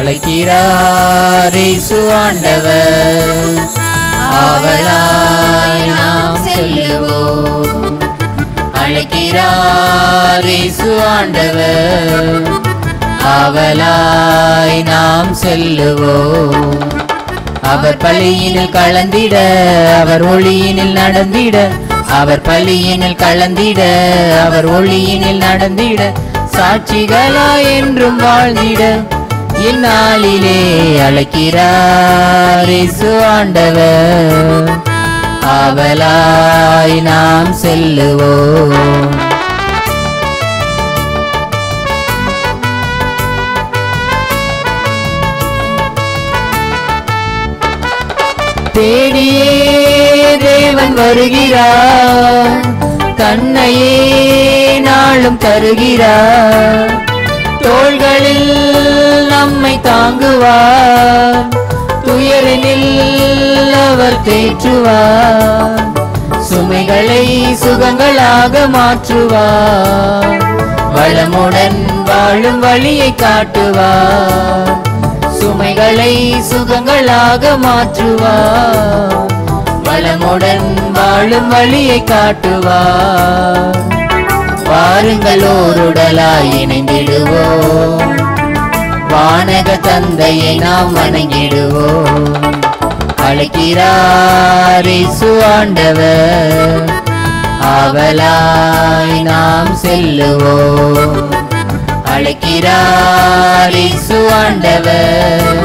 அழைக்கிறார் இயேசு ஆண்டவர் ஆவலாய் நாம் செல்லுவோம் அழைக்கிறார் இயேசு ஆண்டவர் ஆவலாய் நாம் செல்லுவோம் அவர் பலியினில் கலந்திட அவர் ஒளியினில் நடந்திட அவர் பலியினில் கலந்திட அவர் ஒளியினில் நடந்திட சாட்சிகளாய் என்றும் வாழ்ந்திட இந்நாளிலே அழைக்கிறார் இயேசு ஆண்டவர் ஆவலாய் நாம் செல்லுவோம் தேடியே தேவன் வருகிறார் தன்னையே நாளும் தருகிறார் தோள்களில் நம்மை தாங்குவார் துயரினில் அவர் தேற்றுவார் சுமைகளை சுகங்களாக மாற்றுவார் வளமுடன் வாழும் வழியை காட்டுவார் சுமைகளை சுகங்களாக மாற்றுவார் வளமுடன் வாழும் வழியை காட்டுவார் வாருங்கள் ஓருடலாய் இணைந்திடுவோம் வானக தந்தையை நாம் வணங்கிடுவோம் அழைக்கிறார் இயேசு ஆண்டவர் ஆவலாய் நாம் செல்லுவோம் அழைக்கிறார் இயேசு ஆண்டவர்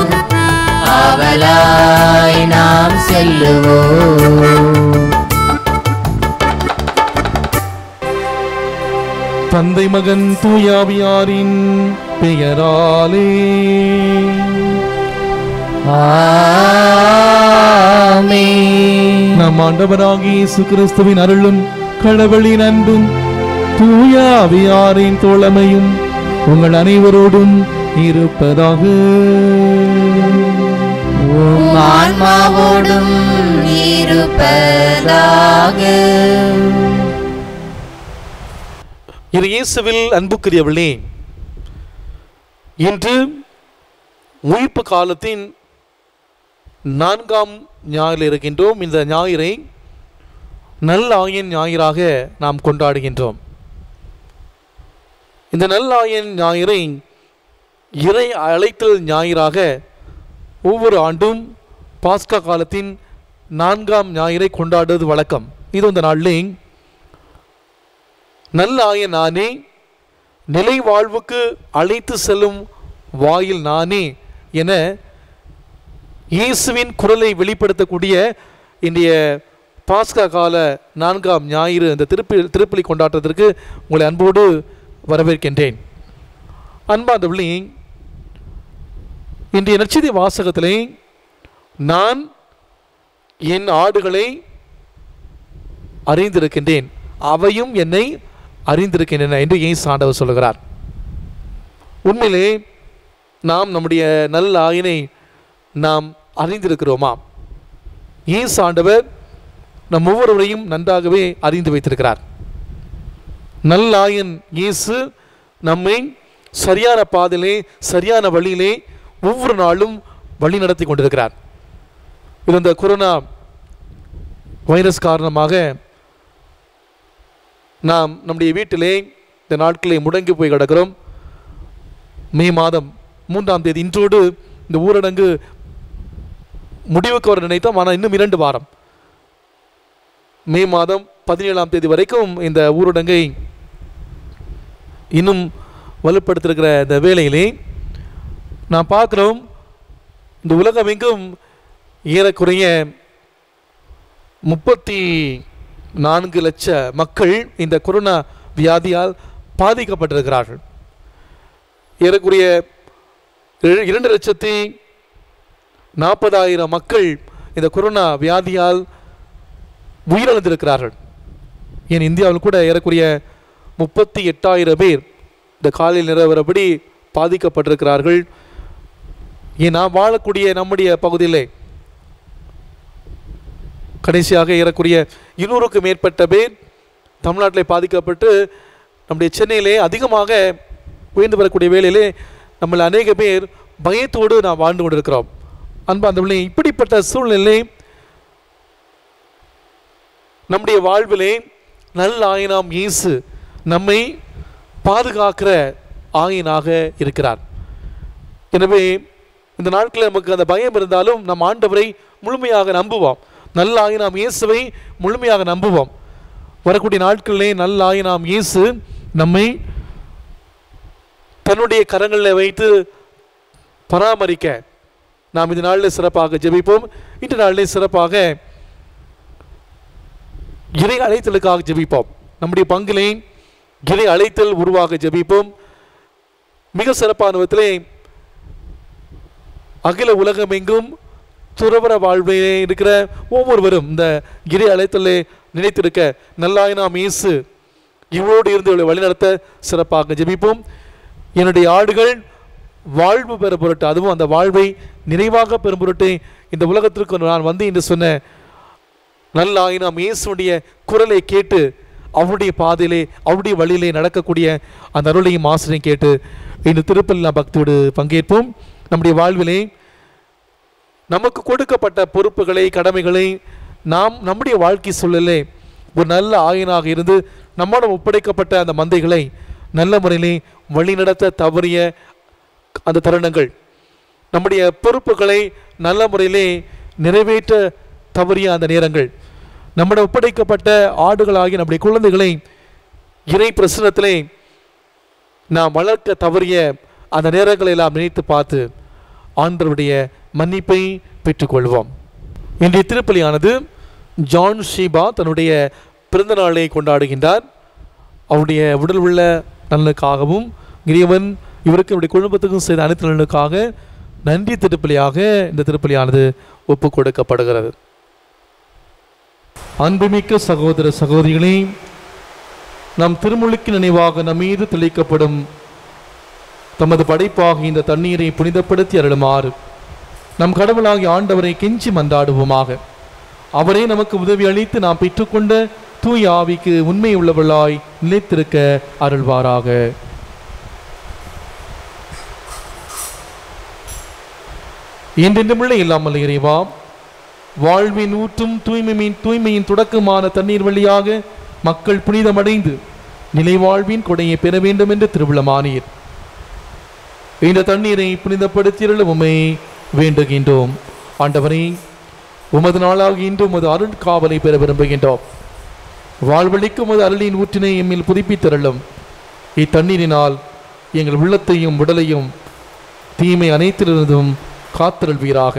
ஆவலாய் நாம் செல்லுவோம் தந்தை மகன் தூயாவியாரின் பெயராலே ஆமென். நம் ஆண்டவராகிய இயேசு கிறிஸ்துவின் அருளும் கடவுளின் அன்பும் தூயாவியாரின் தோழமையும் உங்கள் அனைவரோடும் இருப்பதாக உம் ஆன்மாவோடும் இருப்பதாக இரு இயேசுவில் அன்புக்குரியவர்களே இன்று உயிர்ப்பு காலத்தின் நான்காம் ஞாயிறு இருக்கின்றோம் இந்த ஞாயிறை நல்லாயன் ஞாயிறாக நாம் கொண்டாடுகின்றோம் இந்த நல்லாயன் ஞாயிறை இறை அழைத்தல் ஞாயிறாக ஒவ்வொரு ஆண்டும் பாஸ்கா காலத்தின் நான்காம் ஞாயிறை கொண்டாடுவது வழக்கம் இது இந்த நாளிலே நல்ல ஆய நானே நிலை வாழ்வுக்கு அழைத்து செல்லும் வாயில் நானே என இயேசுவின் குரலை வெளிப்படுத்தக்கூடிய இன்றைய பாஸ்கா கால நான்காம் ஞாயிறு இந்த திருப்பி திருப்பலி கொண்டாட்டத்திற்கு உங்களை அன்போடு வரவேற்கின்றேன் அன்பாந்தவள்ளி இன்றைய நற்செய்தி வாசகத்திலே நான் என் ஆடுகளை அறிந்திருக்கின்றேன் அவையும் என்னை அறிந்திருக்கின்றன என்று இயேசு ஆண்டவர் சொல்லுகிறார் உண்மையிலே நாம் நம்முடைய நல்ல ஆயினை நாம் அறிந்திருக்கிறோமா இயேசு ஆண்டவர் நம் ஒவ்வொருவரையும் நன்றாகவே அறிந்து வைத்திருக்கிறார் நல்லாயன் இயேசு நம்மை சரியான பாதையிலே சரியான வழியிலே ஒவ்வொரு நாளும் வழி நடத்தி கொண்டிருக்கிறார் இது இந்த கொரோனா வைரஸ் காரணமாக நாம் நம்முடைய வீட்டிலே இந்த நாட்களை முடங்கி போய் கிடக்கிறோம் மே மாதம் மூன்றாம் தேதி இன்றோடு இந்த ஊரடங்கு முடிவுக்கு வர நினைத்தோம் ஆனால் இன்னும் இரண்டு வாரம் மே மாதம் பதினேழாம் தேதி வரைக்கும் இந்த ஊரடங்கை இன்னும் வலுப்படுத்திருக்கிற இந்த வேளையிலே நான் பார்க்குறோம் இந்த உலகமெங்கும் ஏறக்குறைய முப்பத்தி நான்கு லட்ச மக்கள் இந்த கொரோனா வியாதியால் பாதிக்கப்பட்டிருக்கிறார்கள் ஏறக்குறைய இர- இரண்டு லட்சத்தி நாற்பதாயிரம் மக்கள் இந்த கொரோனா வியாதியால் உயிரிழந்திருக்கிறார்கள் ஏன் இந்தியாவில் கூட ஏறக்குறைய முப்பத்தி எட்டாயிரம் பேர் இந்த காலையில் நிலவரப்படி பாதிக்கப்பட்டிருக்கிறார்கள் ஏன் நாம் வாழக்கூடிய நம்முடைய பகுதியிலே கடைசியாக ஏறக்குறைய இருநூறுக்கும் மேற்பட்ட பேர் தமிழ்நாட்டில் பாதிக்கப்பட்டு நம்முடைய சென்னையிலே அதிகமாக உயர்ந்து வரக்கூடிய வேளையிலே நம்மள அநேக பேர் பயத்தோடு நாம் வாழ்ந்து கொண்டிருக்கிறோம் அன்பா அந்த இப்படிப்பட்ட சூழ்நிலை நம்முடைய வாழ்விலே நல்ல ஆயனாம் இயேசு நம்மை பாதுகாக்கிற ஆயனாக இருக்கிறார் எனவே இந்த நாட்களில் நமக்கு அந்த பயம் இருந்தாலும் நம் ஆண்டவரை முழுமையாக நம்புவோம் நல்ல ஆயனாம் இயேசுவை முழுமையாக நம்புவோம் வரக்கூடிய நாட்களிலே நல்ல ஆயனாம் இயேசு நம்மை தன்னுடைய கரங்களில் வைத்து பராமரிக்க நாம் இந்த நாளில் சிறப்பாக ஜெபிப்போம் இன்று நாளிலே சிறப்பாக இறை அழைத்தலுக்காக ஜெபிப்போம் நம்முடைய பங்கிலே இறை அழைத்தல் உருவாக ஜெபிப்போம் மிக சிறப்பான விதத்திலே அகில உலகமெங்கும் துறவர வாழ்விலே இருக்கிற ஒவ்வொருவரும் இந்த இறை அழைத்தலை நினைத்திருக்க நல்லாயினாம் இயேசு இவரோடு இருந்து இவளை வழிநடத்த சிறப்பாக ஜெபிப்போம் என்னுடைய ஆடுகள் வாழ்வு பெற பொருட்டு அதுவும் அந்த வாழ்வை நிறைவாக பெறும் பொருட்டு இந்த உலகத்திற்கு நான் வந்து என்று சொன்ன நல்ல ஆயினாம் இயேசுடைய குரலை கேட்டு அவருடைய பாதையிலே அவருடைய வழியிலே நடக்கக்கூடிய அந்த அருளையும் ஆசிரியம் கேட்டு இந்த திருப்பலி நாம் பக்தியோடு பங்கேற்போம் நம்முடைய வாழ்விலே நமக்கு கொடுக்கப்பட்ட பொறுப்புகளை கடமைகளை நாம் நம்முடைய வாழ்க்கை சூழலே ஒரு நல்ல ஆயனாக இருந்து நம்மிடம் ஒப்படைக்கப்பட்ட அந்த மந்தைகளை நல்ல முறையிலே வழிநடத்த தவறிய அந்த தருணங்கள் நம்முடைய பொறுப்புகளை நல்ல முறையிலே நிறைவேற்ற தவறிய அந்த நேரங்கள் நம்மிடம் ஒப்படைக்கப்பட்ட ஆடுகளாகிய நம்முடைய குழந்தைகளை இறை பிரசனத்திலே நாம் வளர்க்க தவறிய அந்த நேரங்களை எல்லாம் நினைத்து பார்த்து ஆண்டவருடைய மன்னிப்பை பெற்றுக்கொள்வோம் இன்றைய திருப்பலியானது ஜான் ஷீபா தன்னுடைய பிறந்த நாளை கொண்டாடுகின்றார் அவருடைய உடல் உள்ள நலனுக்காகவும் இறைவன் இவருக்கு இவருடைய குடும்பத்துக்கும் செய்த அனைத்து நலனுக்காக நன்றி திருப்பலியாக இந்த திருப்பலியானது ஒப்பு கொடுக்கப்படுகிறது அன்புமிக்க சகோதர சகோதரிகளே நம் திருமுழுக்கு நினைவாக நம் மீது தெளிக்கப்படும் தமது படைப்பாக இந்த தண்ணீரை புனிதப்படுத்தி அருளுமாறு நம் கடவுளாகிய ஆண்டவரை கெஞ்சி மன்றாடுவோமாக அவரே நமக்கு உதவி அளித்து நாம் பெற்றுக்கொண்ட தூய ஆவிக்கு உண்மை உள்ளவளாய் நிலைத்திருக்க அருள்வாராக என்றென்றுமுள்ள இல்லாமல் இறைவா வாழ்வின் ஊற்றும் தூய்மையின் தூய்மையின் தொடக்கமான தண்ணீர் வழியாக மக்கள் புனிதமடைந்து நிலைவாழ்வின் கொடையை பெற வேண்டும் என்று திருவிழமானீர் இந்த தண்ணீரை புனிதப்படுத்தியருள உமை வேண்டுகின்றோம் ஆண்டவரே உமது நாளாக இன்று உமது அருள் காவலை பெற விரும்புகின்றோம் வாழ்வழிக்கும் உமது அருளின் ஊற்றினை எம்மில் புதுப்பித்தருளும் இத்தண்ணீரினால் எங்கள் உள்ளத்தையும் உடலையும் தீமை அனைத்திலிருந்தும் காத்தருள்வீராக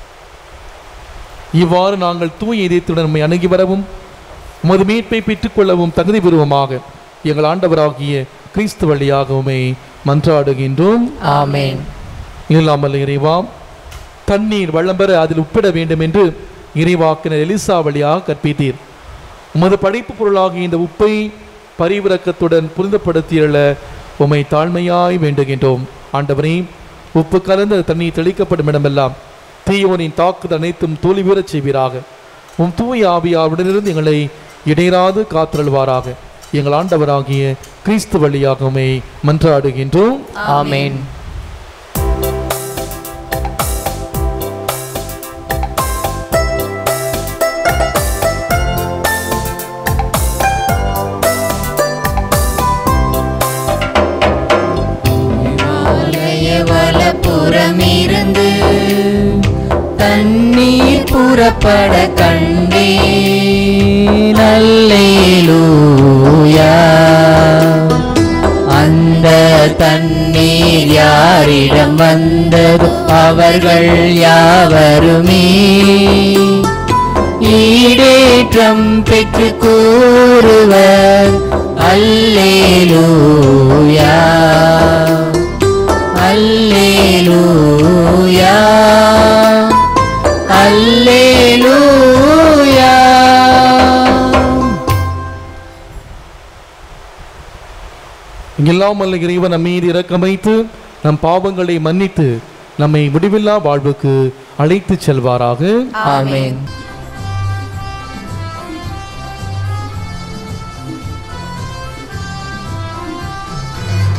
இவ்வாறு நாங்கள் தூய இதயத்துடன் நம்மை அணுகி வரவும் உமது மீட்பை பெற்றுக்கொள்ளவும் தகுதி பெறுவோமாக எங்கள் ஆண்டவராகிய கிறிஸ்து வழியாகவுமே மன்றாடுகின்றோம் ஆமென் இல்லாமல் இறைவா தண்ணீர் வளம் பெற அதில் உப்பிட வேண்டும் என்று இறைவாக்கினர் எலிசா வழியாக கற்பித்தீர் உமது படைப்பு பொருளாகிய இந்த உப்பை பரிவிரக்கத்துடன் புரிந்தப்படுத்தியுள்ள உம்மை தாழ்மையாய் வேண்டுகின்றோம் ஆண்டவரே உப்பு கலந்த தண்ணீர் தெளிக்கப்படும் இடமெல்லாம் தீயோனின் தாக்குதல் அனைத்தும் தோல்வியுறச் செய்வீராக உம் தூய ஆவியாவுடனிருந்து எங்களை இடையராது காத்தருள்வாராக எங்கள் ஆண்டவராகிய கிறிஸ்து வழியாகவே மன்றாடுகின்றோம் ஆமென் புறமிருந்து தண்ணீர் புறப்பட கண்டே நல்லேலூயா அந்த தண்ணீர் யாரிடம் வந்ததோ அவர்கள் யாவருமே ஈடேற்றம் பெற்று கூறுவர் அல்லேலூயா அல்லேலூயா அல்லேலூயா இல்லாமல் இறைவன் நம் மீது இரக்கமைத்து நம் பாவங்களை மன்னித்து நம்மை முடிவில்லா வாழ்வுக்கு அழைத்துச் செல்வாராக ஆமென்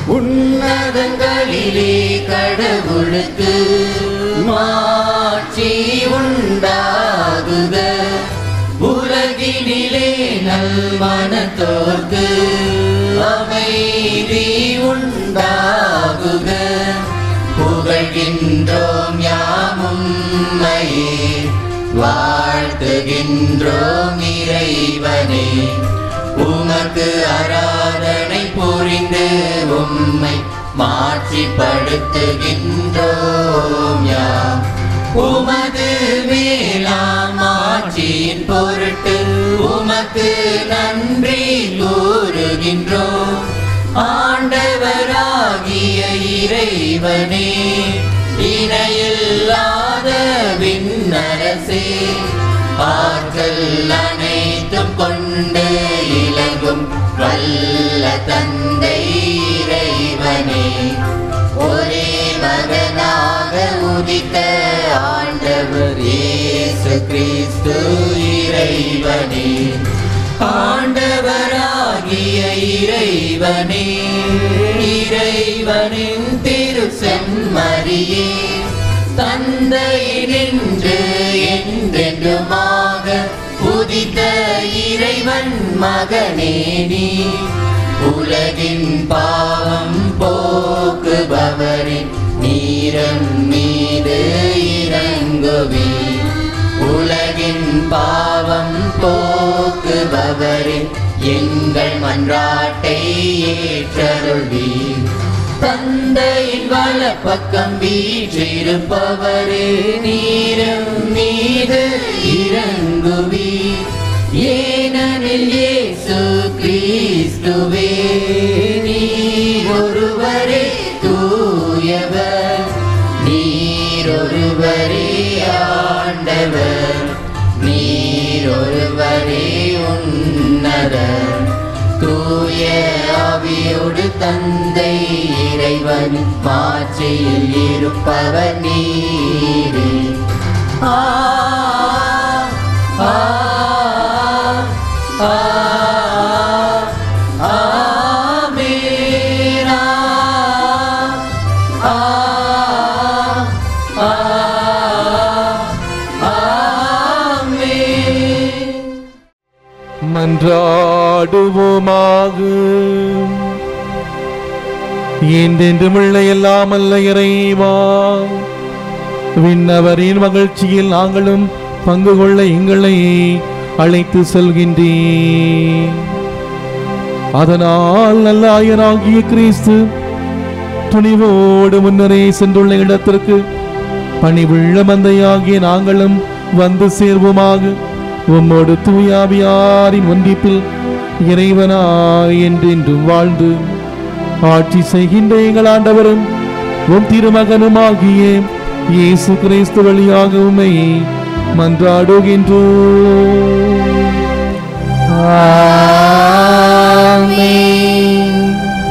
உன்னதங்களிலே கடவுளுக்கு மாட்சி உண்டாகுக உலகினிலே நல்மனத்தோர்க்கு அமைதி உண்டாகுக புகழ்கின்றோம் யாமும்மையே வாழ்த்துகின்றோம் இறைவனே உமக்கு ஆராதனை புரிந்து உம்மை மாட்சிப்படுத்துகின்றோம் யாம் உமது மேலாம் ஆட்சியின் பொருட்டு உமக்கு நன்றி கூறுகின்றோம் ஆண்டவராகிய இறைவனே இணையில்லாத விண்ணரசே ஆற்றல் அனைத்தும் கொண்டு இலங்கும் வல்ல தந்தை இறைவனே ஒரே மகனாக உதித்த ஆண்டவர் இயேசு கிறிஸ்து இறைவனே ஆண்டவராகிய இறைவனே இறைவனின் திரு செம்மறியே தந்தையினின்று என்றென்றுமாக உதித்த இறைவன் மகனே நீ உலகின் பாவம் போக்குபவரின் நீரம் மீது இறங்குவே உலகின் பாவம் போக்குபவரின் எங்கள் மன்றாட்டை ஏற்றருள்வீர் தந்தையின் வலப்பக்கம் வீற்றிருப்பவரே நீரம் மீது இறங்குவீர் ஏனெனில் இயேசு கிறிஸ்துவே நீர் ஒருவரே தூயவர் நீர் ஒருவரே ஆண்டவர் நீர் ஒருவரே உன்னதர் தூய ஆவியோடு தந்தை இறைவன் மாட்சியில் இருப்பவர் நீரே ஆ ஆ ஆ ஆமீனா ஆ ஆ ஆமீன் மன்றாடுவோமாக என்றென்றுமுள்ள எல்லாம் அல்ல இறைவா விண்ணவரின் மகிழ்ச்சியில் நாங்களும் பங்கு கொள்ள எங்களை அழைத்து செல்கின்றேன் அதனால் நல்ல ஆயராகிய கிறிஸ்து துணிவோடு முன்னரே சென்றுள்ள இடத்திற்கு பணிவுள்ள மந்தையாகிய நாங்களும் வந்து சேர்வோமாக உம்மோடு தூயாவியாரின் ஒன்றிப்பில் இறைவனாய் என்றென்றும் வாழ்ந்து ஆட்சி செய்கின்ற எங்கள் ஆண்டவரும் உம் திருமகனுமாகிய இயேசு கிறிஸ்து வழியாக உம்மை மன்றாடுகின்றோம் ஆமென்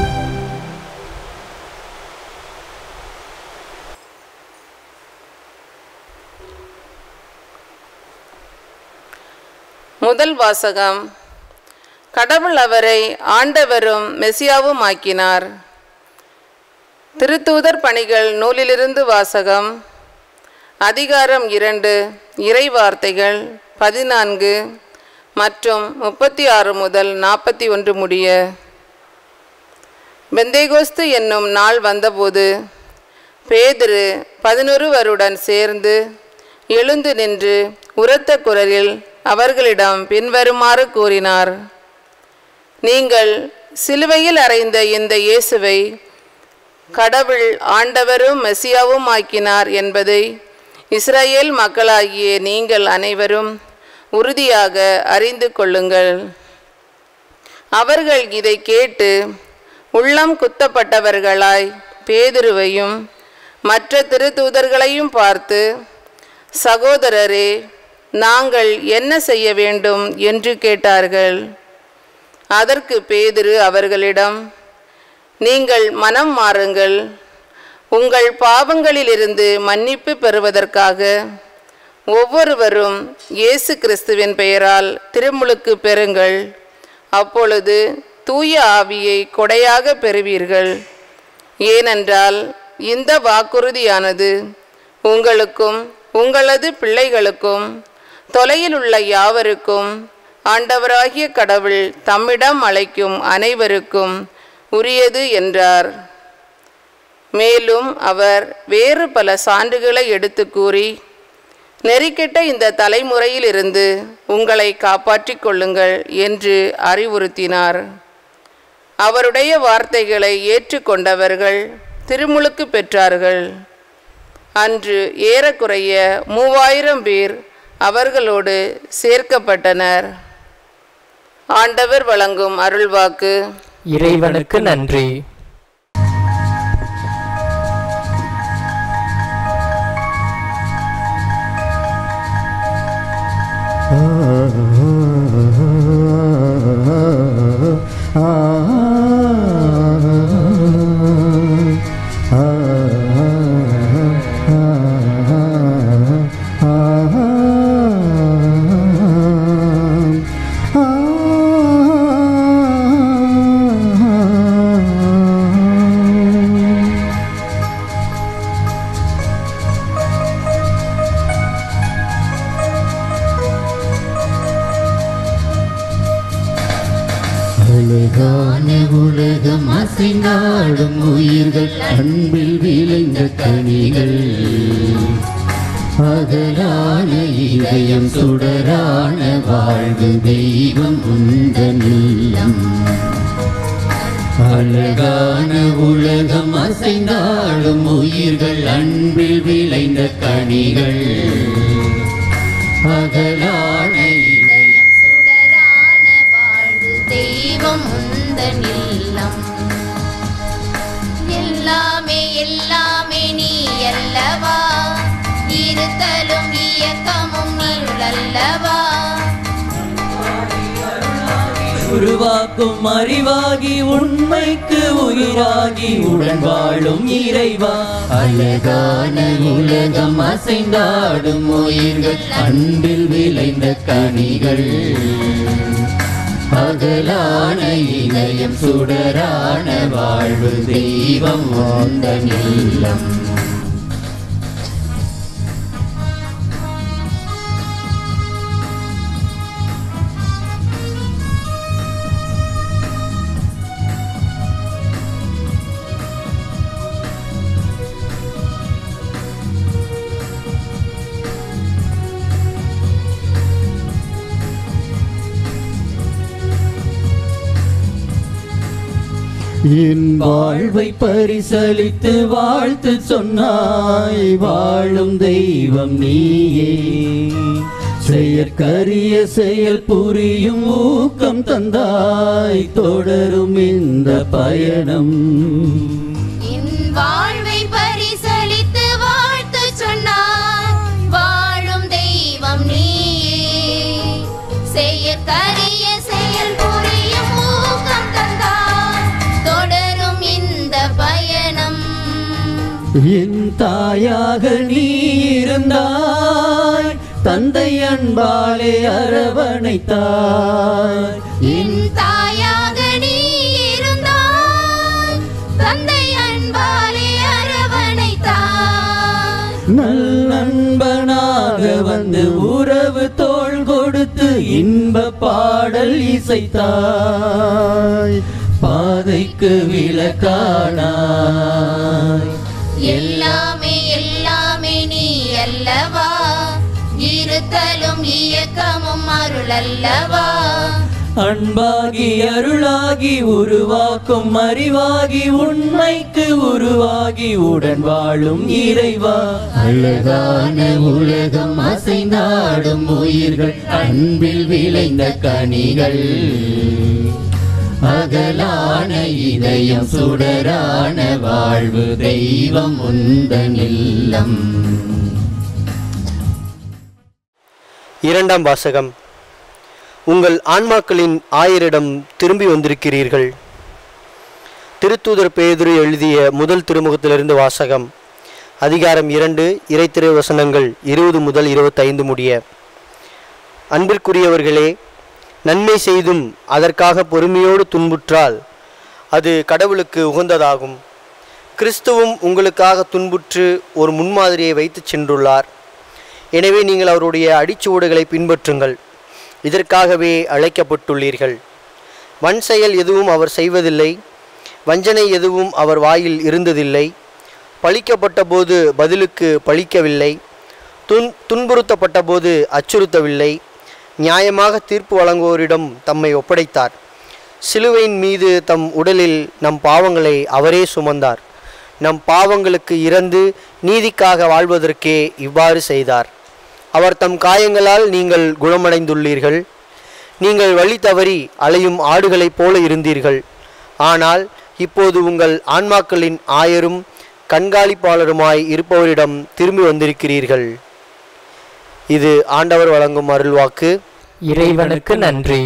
முதல் வாசகம் கடவுள் அவரை ஆண்டவரும் மெசியாவும் ஆக்கினார் திருத்தூதர் பணிகள் நூலிலிருந்து வாசகம் அதிகாரம் இரண்டு இறை வார்த்தைகள் பதினான்கு மற்றும் முப்பத்தி ஆறு முதல் நாற்பத்தி ஒன்று முடிய பெந்தேகோஸ்து என்னும் நாள் வந்தபோது பேதுரு பதினொருவருடன் சேர்ந்து எழுந்து நின்று உரத்த குரலில் அவர்களிடம் பின்வருமாறு கூறினார் நீங்கள் சிலுவையில் அறைந்த இந்த இயேசுவை கடவுள் ஆண்டவரும் மெசியாவும் ஆக்கினார் என்பதை இஸ்ரேல் மக்களாகிய நீங்கள் அனைவரும் உறுதியாக அறிந்து கொள்ளுங்கள் அவர்கள் இதை கேட்டு உள்ளம் குத்தப்பட்டவர்களாய் பேதுருவையும் மற்ற திருத்தூதர்களையும் பார்த்து சகோதரரே நாங்கள் என்ன செய்ய வேண்டும் என்று கேட்டார்கள் அதற்கு பேதுரு அவர்களிடம் நீங்கள் மனம் மாறுங்கள் உங்கள் பாவங்களிலிருந்து மன்னிப்பு பெறுவதற்காக ஒவ்வொருவரும் இயேசு கிறிஸ்துவின் பெயரால் திருமுழுக்கு பெறுங்கள் அப்பொழுது தூய ஆவியை கொடையாக பெறுவீர்கள் ஏனென்றால் இந்த வாக்குறுதியானது உங்களுக்கும் உங்களது பிள்ளைகளுக்கும் தொலையில் உள்ள யாவருக்கும் ஆண்டவராகிய கடவுள் தம்மிடம் அழைக்கும் அனைவருக்கும் உரியது என்றார் மேலும் அவர் வேறு பல சான்றுகளை எடுத்து கூறி நெறிக்கெட்ட இந்த தலைமுறையிலிருந்து உங்களை காப்பாற்றிக் கொள்ளுங்கள் என்று அறிவுறுத்தினார் அவருடைய வார்த்தைகளை ஏற்றுக்கொண்டவர்கள் திருமுழுக்கு பெற்றார்கள் அன்று ஏறக்குறைய மூவாயிரம் பேர் அவர்களோடு சேர்க்கப்பட்டனர் ஆண்டவர் வழங்கும் அருள்வாக்கு இறைவனுக்கு நன்றி அழகான உலகம் அசைந்தாடும் உயிர்கள் அன்பில் விளைந்த கனிகள் அகலான இதயம் சுடரான வாழ்வு தெய்வம் உந்த நீளம் அழகான உலகம் அசைந்தாடும் உயிர்கள் அன்பில் விளைந்த கனிகள் அகலான இதயம் சுடரான வாழ்வு தெய்வம் உந்தன் இல்லம் எல்லாமே எல்லாமே நீ அல்லவா இருத்தலும் இயக்கமும் இருளல்லவா உருவாக்கும் அறிவாகி உண்மைக்கு உயிராகி உடன் வாழும் இறைவா அழகான உலகம் அசைந்தாடும் உயிர்கள் அன்பில் விளைந்த கனிகள் அகலான இதயம் சுடரான வாழ்வு தெய்வம் வந்த நீளம் என் வாழ்வை பரிசளித்து வாழ்த்து சொன்னாய் வாழும் தெய்வம் நீயே செயற்கரிய செயல் புரியும் ஊக்கம் தந்தாய் தொடரும் இந்த பயணம் என் வாழ்வை பரிசளித்து வாழ்த்து சொன்னார் வாழும் தெய்வம் நீயே செய்யற்கரிய செயல் புரியும் ஊக்கம் தந்தார் தொடரும் இந்த பயணம் என் தாயாக நீ இருந்தாய் தந்தை அன்பாலே அரவணைத்தாய் என் தாயாக நீ இருந்தாய் தந்தை அன்பாலே அரவணைத்தாய் நல் நண்பனாக வந்து உறவு தோள் கொடுத்து இன்ப பாடல் இசைத்தாய் பாதைக்கு விளக்கானாய் எல்லாமே எல்லாமே நீ அல்லவா இருத்தலும் இயக்கமும் அருள் அல்லவா அன்பாகி அருளாகி உருவாக்கும் அறிவாகி உண்மைக்கு உருவாகி உடன் வாழும் இறைவா அழகான உலகம் அசைந்தாடும் உயிர்கள் அன்பில் விளைந்த கனிகள் அகலான இதயம் சுடரான வாழ்வு தெய்வம் உந்தன் இல்லம் இரண்டாம் வாசகம் உங்கள் ஆன்மாக்களின் ஆயரிடம் திரும்பி வந்திருக்கிறீர்கள் திருத்தூதர் பேதுரு எழுதிய முதல் திருமுகத்திலிருந்து வாசகம் அதிகாரம் இரண்டு இறைத்திரை வசனங்கள் இருபது முதல் இருபத்தைந்து முடிய அன்பிற்குரியவர்களே நன்மை செய்தும் அதற்காக பொறுமையோடு துன்புற்றால் அது கடவுளுக்கு உகந்ததாகும் கிறிஸ்துவும் உங்களுக்காக துன்புற்று ஒரு முன்மாதிரியை வைத்துச் சென்றுள்ளார் எனவே நீங்கள் அவருடைய அடிச்சுவடுகளை பின்பற்றுங்கள் இதற்காகவே அழைக்கப்பட்டுள்ளீர்கள் வன் செயல் எதுவும் அவர் செய்வதில்லை வஞ்சனை எதுவும் அவர் வாயில் இருந்ததில்லை பழிக்கப்பட்ட போது பதிலுக்கு பழிக்கவில்லை துன் துன்புறுத்தப்பட்ட போது அச்சுறுத்தவில்லை நியாயமாக தீர்ப்பு வழங்குவோரிடம் தம்மை ஒப்படைத்தார் சிலுவையின் மீது தம் உடலில் நம் பாவங்களை அவரே சுமந்தார் நம் பாவங்களுக்கு இறந்து நீதிக்காக வாழ்வதற்கே இவ்வாறு செய்தார் அவர் தம் காயங்களால் நீங்கள் குணமடைந்துள்ளீர்கள் நீங்கள் வழி தவறி அலையும் ஆடுகளைப் போல இருந்தீர்கள் ஆனால் இப்போது உங்கள் ஆன்மாக்களின் ஆயரும் கண்காணிப்பாளருமாய் இருப்பவரிடம் திரும்பி வந்திருக்கிறீர்கள் இது ஆண்டவர் வழங்கும் அருள்வாக்கு இறைவனுக்கு நன்றி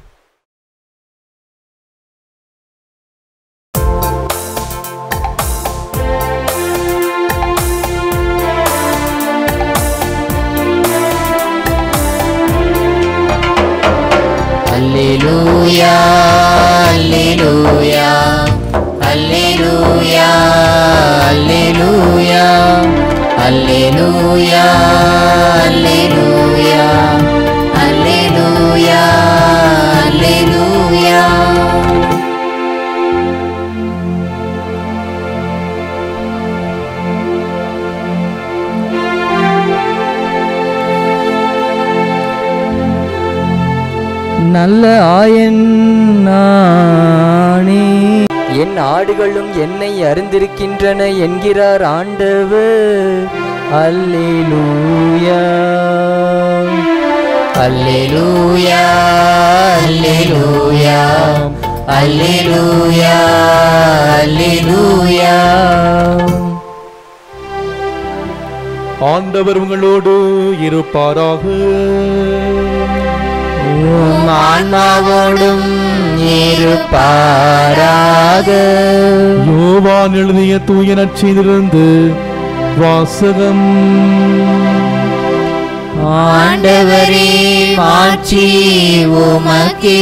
அல்லேலூயா அல்லேலூயா அல்லேலூயா அல்லேலூயா அல்லேலூயா அல்லேலூயா அல்லேலூயா அல்லேலூயா நல்ல ஆயன் நானே என் ஆடுகளும் என்னை அறிந்திருக்கின்றன என்கிறார் ஆண்டவர் அல்லேலூயா அல்லேலூயா அல்லேலூயா அல்லேலூயா அல்லேலூயா ஆண்டவர் உங்களோடு இருப்பாராக உம் ஆன்மாவோடும் இருப்பாராக யோவான் எழுதிய தூய நற்செய்திலிருந்து வாசகம் ஆண்டவரே மாட்சி உமக்கே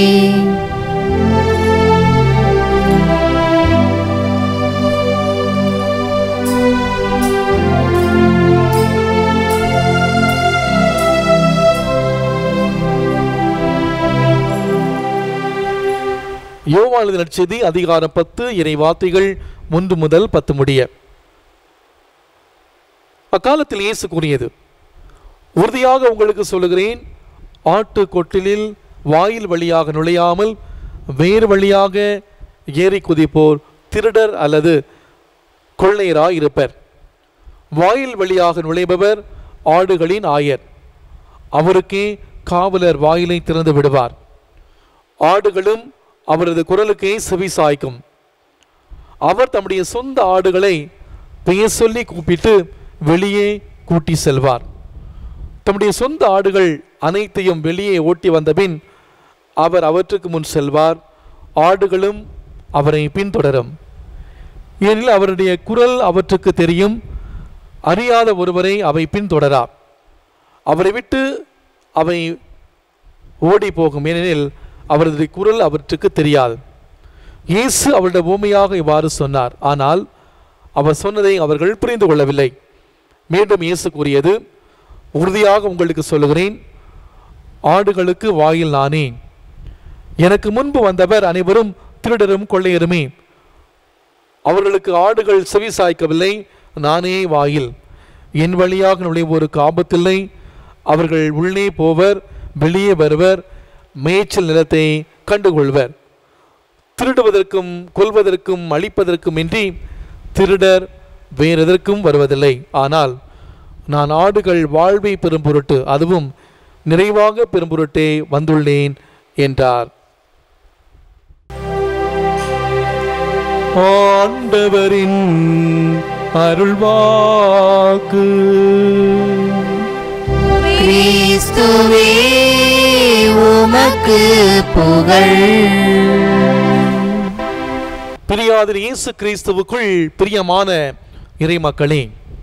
யோவான் எழுதிய நற்செய்தி அதிகாரம் பத்து இறை வார்த்தைகள் ஒன்று முதல் பத்து முடிய அக்காலத்தில் இயேசு கூறியது உறுதியாக உங்களுக்கு சொல்லுகிறேன் ஆட்டு கொட்டிலில் வாயில் வழியாக நுழையாமல் வேறு வழியாக ஏறி குதிப்போர் திருடர் அல்லது கொள்ளையராய் இருப்பர் வாயில் வழியாக நுழைபவர் ஆடுகளின் ஆயர் அவருக்கே காவலர் வாயிலை திறந்து விடுவார் ஆடுகளும் அவரது குரலுக்கே செவி சாய்க்கும் அவர் தம்முடைய சொந்த ஆடுகளை பெயர் சொல்லி கூப்பிட்டு வெளியே கூட்டி செல்வார் தம்முடைய சொந்த ஆடுகள் அனைத்தையும் வெளியே ஓட்டி வந்தபின் அவர் அவற்றுக்கு முன் செல்வார் ஆடுகளும் அவரை பின்தொடரும் ஏனெனில் அவருடைய குரல் அவற்றுக்கு தெரியும் அறியாத ஒருவரை அவை பின்தொடரா அவரை விட்டு அவை ஓடி போகும் ஏனெனில் அவரது குரல் அவற்றுக்கு தெரியாது இயேசு அவருடைய பூமியாக இவ்வாறு சொன்னார் ஆனால் அவர் சொன்னதை அவர்கள் புரிந்து கொள்ளவில்லை மீண்டும் இயேசு கூறியது உறுதியாக உங்களுக்கு சொல்லுகிறேன் ஆடுகளுக்கு வாயில் நானே எனக்கு முன்பு வந்தவர் அனைவரும் திருடரும் கொள்ளையருமே அவர்களுக்கு ஆடுகள் செவி சாய்க்கவில்லை நானே வாயில் என் வழியாக நுழைவோருக்கு ஆபத்தில்லை அவர்கள் உள்ளே போவர் வெளியே வருவர் மேய்ச்சல் நிலத்தை கண்டுகொள்வர் திருடுவதற்கும் கொல்வதற்கும் அழிப்பதற்கும் இன்றி திருடர் வேறெதற்கும் வருவதில்லை ஆனால் நான் ஆடுகள் வாழ்வை பெறும் பொருட்டு அதுவும் நிறைவாக பெறும் பொருட்டே வந்துள்ளேன் என்றார் ஆண்டவரின் அருள்வாக்கு கிறிஸ்துவே உமக்கு புகழ் பிரியாதிரி இயேசு கிறிஸ்துவுக்குள் பிரியமான இறைமக்களே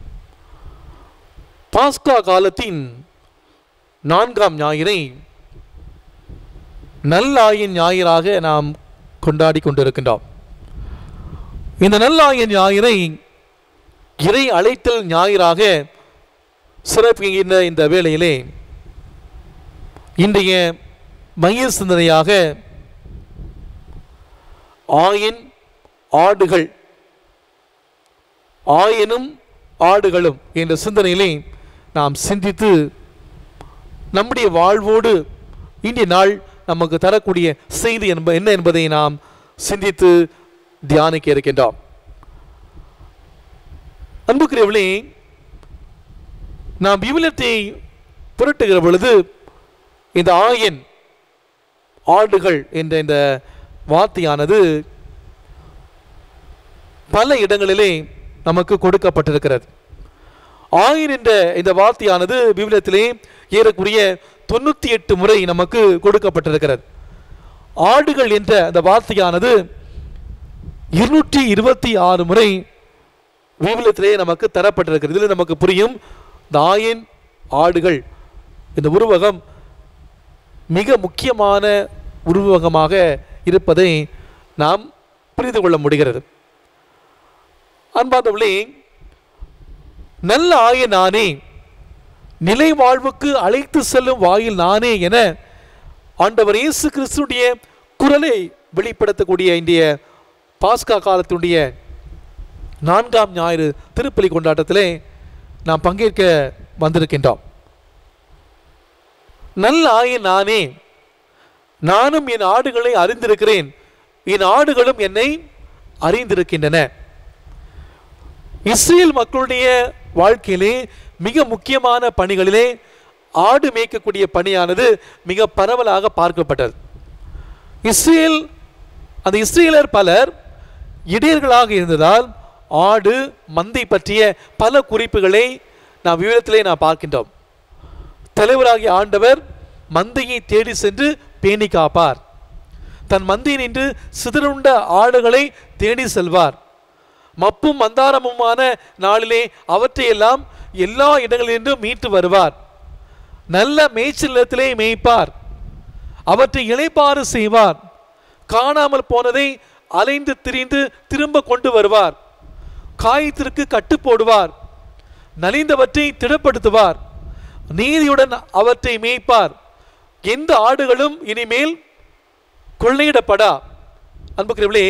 பாஸ்கா காலத்தின் நான்காம் ஞாயிறை நல்லாயின் ஞாயிறாக நாம் கொண்டாடி கொண்டிருக்கின்றோம் இந்த நல்லாய ஞாயிறை இறை அழைத்தல் ஞாயிறாக சிறப்புகின்ற இந்த வேளையிலே இன்றைய மைய சிந்தனையாக ஆயின் ஆடுகள் ஆயனும் ஆடுகளும் என்ற சிந்தனையிலே நாம் சிந்தித்து நம்முடைய வாழ்வோடு இன்றைய நாள் நமக்கு தரக்கூடிய செய்தி என்ப என்ன என்பதை நாம் சிந்தித்து தியானிக்க இருக்கின்றோம் அன்புக்குரியவர்களே நாம் விவிலியத்தை புரட்டுகிற பொழுது இந்த ஆயன் ஆடுகள் என்ற இந்த வார்த்தையானது பல இடங்களிலே நமக்கு கொடுக்கப்பட்டிருக்கிறது ஆயின் என்ற இந்த வார்த்தையானது விவிலியத்திலே ஏறக்குறைய தொண்ணூற்றி எட்டு முறை நமக்கு கொடுக்கப்பட்டிருக்கிறது ஆடுகள் என்ற அந்த வார்த்தையானது இருநூற்றி இருபத்தி ஆறு முறை விவிலியத்திலே நமக்கு தரப்பட்டிருக்கிறது இதில் நமக்கு புரியும் இந்த ஆயின் ஆடுகள் இந்த உருவகம் மிக முக்கியமான உருவகமாக இருப்பதை நாம் புரிந்து கொள்ள முடிகிறது அன்பார்ந்தவர்களே நல்ல ஆய நானே நிலை வாழ்வுக்கு அழைத்து செல்லும் வாயில் நானே என ஆண்டவர் இயேசு கிறிஸ்துடைய குரலை வெளிப்படுத்தக்கூடிய இன்றைய பாஸ்கா காலத்தினுடைய நான்காம் ஞாயிறு திருப்பலி கொண்டாட்டத்திலே நாம் பங்கேற்க வந்திருக்கின்றோம் நல்ல ஆய நானே நானும் என் ஆடுகளை அறிந்திருக்கிறேன் என் ஆடுகளும் என்னை அறிந்திருக்கின்றன இஸ்ரேல் மக்களுடைய வாழ்க்கையிலே மிக முக்கியமான பணிகளிலே ஆடு மேய்க்கக்கூடிய பணியானது மிக பரவலாக பார்க்கப்பட்டது இஸ்ரேல் அந்த இஸ்ரேலர் பலர் இடையர்களாக இருந்ததால் ஆடு மந்தை பற்றிய பல குறிப்புகளை நாம் விவரத்திலே நாம் பார்க்கின்றோம் தலைவராகிய ஆண்டவர் மந்தையை தேடி சென்று பேணி காப்பார் தன் மந்தை நின்று சிதறுண்ட ஆடுகளை தேடி செல்வார் மப்பும் மந்தாரமுமான நாளிலே அவற்றையெல்லாம் எல்லா இடங்களிலிருந்தும் மீட்டு வருவார் நல்ல மேய்ச்சல் நிலத்திலே மேய்ப்பார் அவற்றை இளைப்பாறு செய்வார் காணாமல் போனதை அலைந்து திரிந்து திரும்ப கொண்டு வருவார் காயத்திற்கு கட்டு போடுவார் நலிந்தவற்றை திடப்படுத்துவார் நீதியுடன் அவற்றை மேய்ப்பார் எந்த ஆடுகளும் இனிமேல் கொள்ளையிடப்படா அன்புக்குரியவர்களே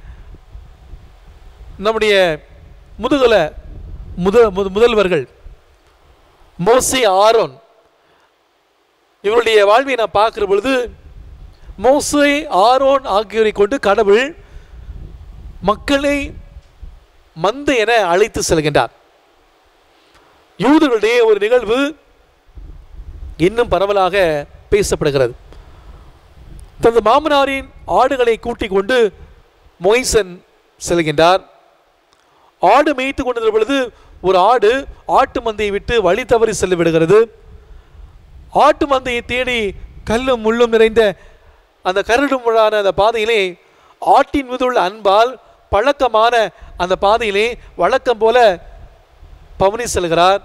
நம்முடைய முதுகல முத முத- முதல்வர்கள் மோசே ஆரோன் இவருடைய வாழ்வை நான் பார்க்கிற பொழுது மோசே ஆரோன் ஆகியோரை கொண்டு கடவுள் மக்களை மந்தை என அழைத்து செல்கின்றார் யூதர்களுடைய ஒரு நிகழ்வு இன்னும் பரவலாக பேசப்படுகிறது தனது மாமனாரின் ஆடுகளை கூட்டிக் கொண்டு மொய்சன் செல்கின்றார் ஆடு மேய்த்து கொண்டிருந்த பொழுது ஒரு ஆடு ஆட்டு மந்தையை விட்டு வழி தவறி சென்று விடுகிறது ஆட்டு மந்தையை தேடி கல்லும் முள்ளும் நிறைந்த அந்த கரடும் முழான அந்த பாதையிலே ஆட்டின் மீது உள்ள அன்பால் பழக்கமான அந்த பாதையிலே வழக்கம் போல பவனி செல்கிறார்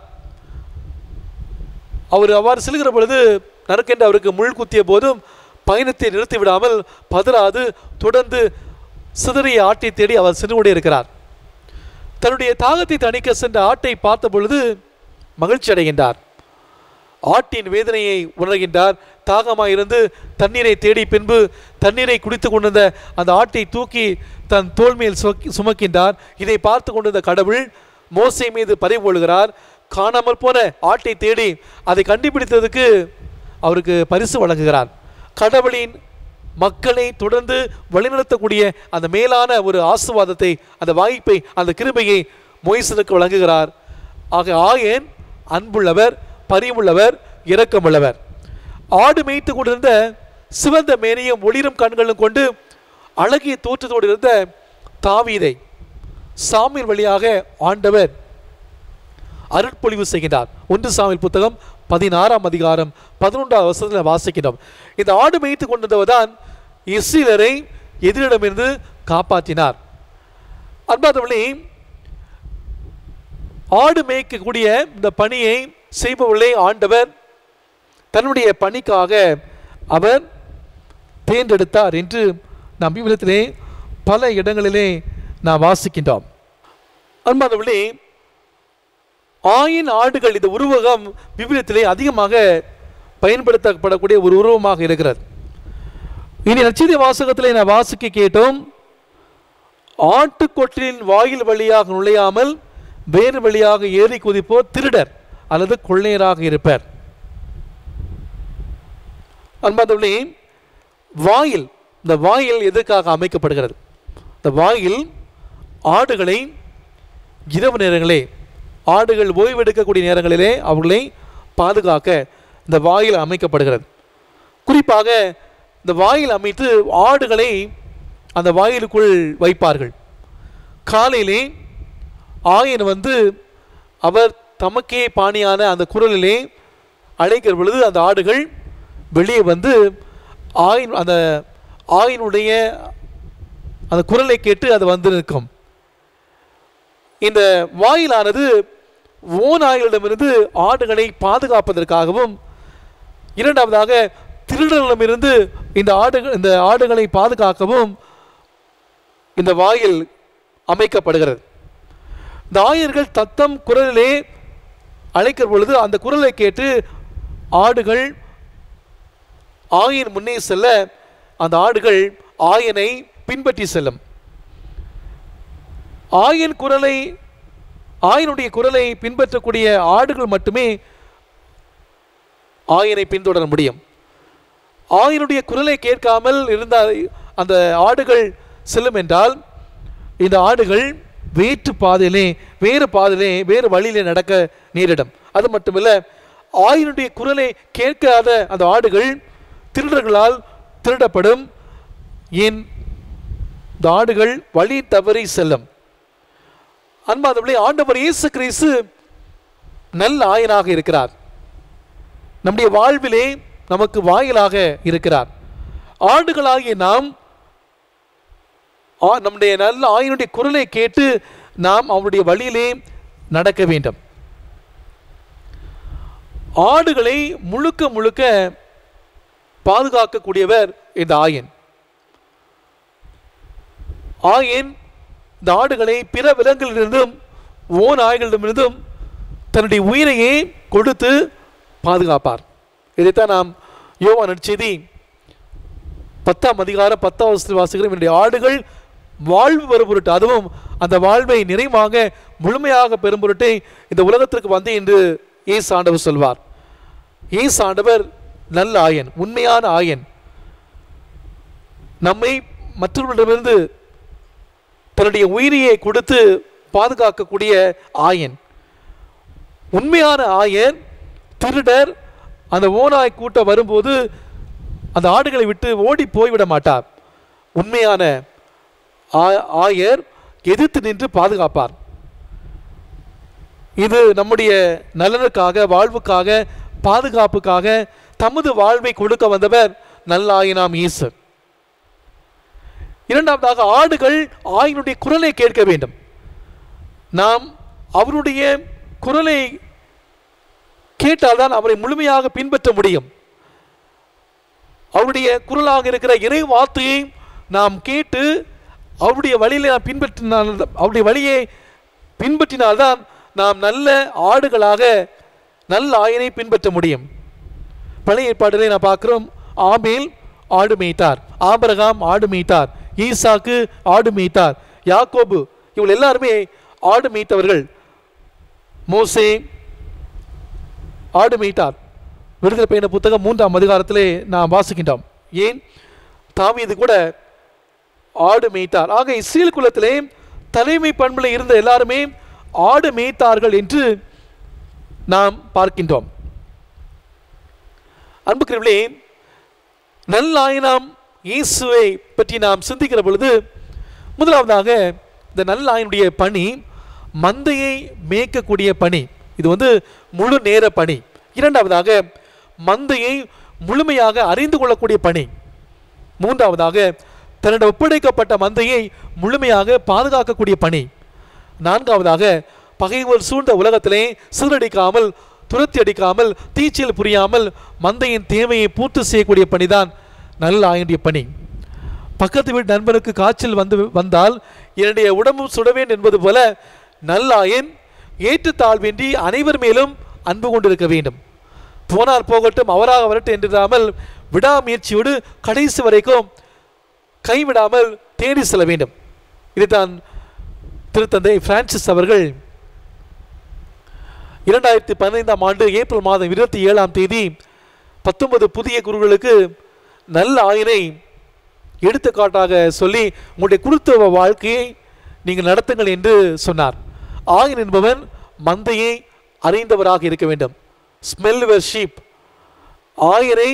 அவர் அவ்வாறு செல்கிற பொழுது நறுக்கென்று அவருக்கு முள் குத்திய போதும் பயணத்தை நிறுத்தி விடாமல் பதறாது தொடர்ந்து சிதறிய ஆட்டை தேடி அவர் சென்று கொண்டே இருக்கிறார் தன்னுடைய தாகத்தை தணிக்க சென்ற ஆட்டை பார்த்த பொழுது மகிழ்ச்சி அடைகின்றார் ஆட்டின் வேதனையை உணர்கின்றார் தாகமாய் இருந்து தண்ணீரை தேடி பின்பு தண்ணீரை குடித்து கொண்டிருந்த அந்த ஆட்டை தூக்கி தன் தோள் மேல் சுமக்கி- சுமக்கின்றார் இதை பார்த்து கொண்டிருந்த கடவுள் மோசை மீது பறிவு கொள்கிறார் காணாமல் போன ஆட்டை தேடி அதை கண்டுபிடித்ததுக்கு அவருக்கு பரிசு வழங்குகிறார் கடவுளின் மக்களை தொடர்ந்து வழிநடத்தக்கூடிய அந்த மேலான ஒரு ஆசுவாதத்தை அந்த வாய்ப்பை அந்த கிருபையை மொய்சனுக்கு வழங்குகிறார் ஆக ஆயன் அன்புள்ளவர் பரிவுள்ளவர் இரக்கமுள்ளவர் ஆடு மேய்த்து கொண்டிருந்த சிவந்த மேனியும் ஒளிரும் கண்களும் கொண்டு அழகிய தோற்றத்தோடு இருந்த தாவீதை சாமியின் வழியாக ஆண்டவர் அருட்பொழிவு செய்கின்றார் ஒன்று சாமியல் புத்தகம் பதினாறாம் அதிகாரம் பதினொன்றாம் வசனத்தில் வாசிக்கின்றோம் இந்த ஆடு மேய்த்து கொண்டிருந்தவர் தான் இஸ்ரீலரை எதிரிடமிருந்து காப்பாற்றினார் அன்பாதவர்களே ஆடு மேய்க்கக்கூடிய இந்த பணியை செய்பவர்களே ஆண்டவர் தன்னுடைய பணிக்காக அவர் தேர்ந்தெடுத்தார் என்று நம் விவரத்திலே பல இடங்களிலே நாம் வாசிக்கின்றோம் அன்பானவர்களே ஆயின் ஆடுகள் இந்த உருவகம் விவிலியத்திலே அதிகமாக பயன்படுத்தப்படக்கூடிய ஒரு உருவமாக இருக்கிறது இனி நச்செய்தி வாசகத்திலே நான் வாசிக்க கேட்டோம் ஆட்டுக்கொட்டிலின் வாயில் வழியாக நுழையாமல் வேறு வழியாக ஏறி குதிப்போர் திருடர் அல்லது கொள்ளையராக இருப்பர் அன்பாதவர்களே வாயில் இந்த வாயில் எதற்காக அமைக்கப்படுகிறது இந்த வாயில் ஆடுகளை இரவு நேரங்களே ஆடுகள் ஓய்வெடுக்கக்கூடிய நேரங்களிலே அவர்களை பாதுகாக்க இந்த வாயில் அமைக்கப்படுகிறது குறிப்பாக இந்த வாயில் அமைத்து ஆடுகளை அந்த வாயிலுக்குள் வைப்பார்கள் காலையிலே ஆயன் வந்து அவர் தமக்கே பாணியான அந்த குரலிலே அழைக்கிற பொழுது அந்த ஆடுகள் வெளியே வந்து ஆயின் அந்த ஆயினுடைய அந்த குரலை கேட்டு அது வந்து நிற்கும் இந்த வாயிலானது ஓநாய்களிடமிருந்து ஆடுகளை பாதுகாப்பதற்காகவும் இரண்டாவதாக திருடர்களிடமிருந்து இந்த ஆடுகள் இந்த ஆடுகளை பாதுகாக்கவும் இந்த வாயில் அமைக்கப்படுகிறது இந்த ஆயர்கள் தத்தம் குரலிலே அழைக்கிற பொழுது அந்த குரலை கேட்டு ஆடுகள் ஆயின் முன்னே செல்ல அந்த ஆடுகள் ஆயனை பின்பற்றி செல்லும் ஆயன் குரலை ஆயனுடைய குரலை பின்பற்றக்கூடிய ஆடுகள் மட்டுமே ஆயனை பின்தொடர முடியும் ஆயனுடைய குரலை கேட்காமல் இருந்த அந்த ஆடுகள் செல்லும் என்றால் இந்த ஆடுகள் வேற்று பாதையிலே வேறு பாதையிலே வேறு வழியிலே நடக்க நேரிடும் அது மட்டுமில்ல ஆயனுடைய குரலை கேட்காத அந்த ஆடுகள் திருடர்களால் திருடப்படும் ஏன் இந்த ஆடுகள் வழி தவறி செல்லும் அன்பாதவர்களே ஆண்டவர் இயேசு கிறிஸ்து நல்ல ஆயனாக இருக்கிறார் நம்முடைய வாழ்விலே நமக்கு வாயிலாக இருக்கிறார் ஆடுகளாகிய நாம் ஆ- நம்முடைய நல்ல ஆயனுடைய குரலை கேட்டு நாம் அவருடைய வழியிலே நடக்க வேண்டும் ஆடுகளை முழுக்க முழுக்க பாதுகாக்கக்கூடியவர் இந்த ஆயன் ஆயன் இந்த ஆடுகளை பிற விலங்குகளிலிருந்தும் ஓ நாய்களிடமிருந்தும் தன்னுடைய உயிரையே கொடுத்து பாதுகாப்பார் இதைத்தான் நாம் யோவான் நற்செய்தி பத்தாம் அதிகாரம் பத்தாம் வசனத்தில் வாசிக்கிறோம் என்னுடைய ஆடுகள் வாழ்வு பெறும் பொருட்டு அதுவும் அந்த வாழ்வை நிறைவாக முழுமையாக பெறும் பொருட்டே இந்த உலகத்திற்கு வந்தேன் என்று இயேசு ஆண்டவர் சொல்வார் இயேசு ஆண்டவர் நல்ல ஆயன் உண்மையான ஆயன் நம்மை மற்றவர்களிடமிருந்து தன்னுடைய உயிரையை கொடுத்து பாதுகாக்கக்கூடிய ஆயன் உண்மையான ஆயன் திருடர் அந்த ஓநாய் கூட்டம் வரும்போது அந்த ஆடுகளை விட்டு ஓடி போய்விட மாட்டார் உண்மையான ஆ- ஆயர் எதிர்த்து நின்று பாதுகாப்பார் இது நம்முடைய நலனுக்காக வாழ்வுக்காக பாதுகாப்புக்காக தமது வாழ்வை கொடுக்க வந்தவர் நல்ல ஆயனாம் ஈசர் இரண்டாவதாக ஆடுகள் ஆயினுடைய குரலை கேட்க வேண்டும் நாம் அவருடைய குரலை கேட்டால்தான் அவரை முழுமையாக பின்பற்ற முடியும் அவருடைய குரலாக இருக்கிற இறை வார்த்தையை நாம் கேட்டு அவருடைய வழியில நாம் பின்பற்றினால் அவருடைய வழியை பின்பற்றினால்தான் நாம் நல்ல ஆடுகளாக நல்ல ஆயனை பின்பற்ற முடியும் பழைய ஏற்பாட்டிலே நான் பார்க்கிறோம் ஆபேல் ஆடு மேய்த்தார் ஆபிரகாம் ஆடு மேய்த்தார் ஈசாக்கு ஆடு மேய்த்தார் யாக்கோபு இவங்க எல்லாருமே ஆடு மேய்த்தவர்கள் மோசே ஆடு மேய்த்தார் விடுதலை பயண புத்தகம் மூன்றாம் அதிகாரத்திலே நாம் வாசிக்கின்றோம் ஏன் தாவீது கூட ஆடு மேய்த்தார் ஆக இஸ்ரேல் குலத்திலே தலைமை பண்பில் இருந்த எல்லாருமே ஆடு மேய்த்தார்கள் என்று நாம் பார்க்கின்றோம் அன்புக்குரியவர்களே நல்லாயனாம் இயேசுவை பற்றி நாம் சிந்திக்கிற பொழுது முதலாவதாக இந்த நல்லாயனுடைய பணி மந்தையை மேய்க்கக்கூடிய பணி இது வந்து முழு நேர பணி இரண்டாவதாக மந்தையை முழுமையாக அறிந்து கொள்ளக்கூடிய பணி மூன்றாவதாக தன்னிடம் ஒப்படைக்கப்பட்ட மந்தையை முழுமையாக பாதுகாக்கக்கூடிய பணி நான்காவதாக பகைவர் சூழ்ந்த உலகத்திலே சிதறடிக்காமல் துரத்தி அடிக்காமல் தீச்சல் புரியாமல் மந்தையின் தேவையை பூர்த்தி செய்யக்கூடிய பணிதான் நல்ல ஆயனுடைய பணி பக்கத்து வீட்டு நண்பனுக்கு காய்ச்சல் வந்து வந்தால் என்னுடைய உடம்பும் சுடவேன் என்பது போல நல்லாயன் ஏற்றுத்தாழ்வின்றி அனைவர் மேலும் அன்பு கொண்டிருக்க வேண்டும் போனால் போகட்டும் அவராக வரட்டும் என்றிடாமல் விடாமுயற்சியோடு கடைசி வரைக்கும் கைவிடாமல் தேடி செல்ல வேண்டும் இதைத்தான் திருத்தந்தை பிரான்சிஸ் அவர்கள் இரண்டாயிரத்தி பதினைந்தாம் ஆண்டு ஏப்ரல் மாதம் இருபத்தி ஏழாம் தேதி பத்தொன்பது புதிய குருக்களுக்கு நல்ல ஆயினை எடுத்துக்காட்டாக சொல்லி உங்களுடைய குருத்துவ வாழ்க்கையை நீங்கள் நடத்துங்கள் என்று சொன்னார் ஆயன் என்பவன் மந்தையை அறிந்தவராக இருக்க வேண்டும் ஸ்மெல் ஷீப் ஆயரை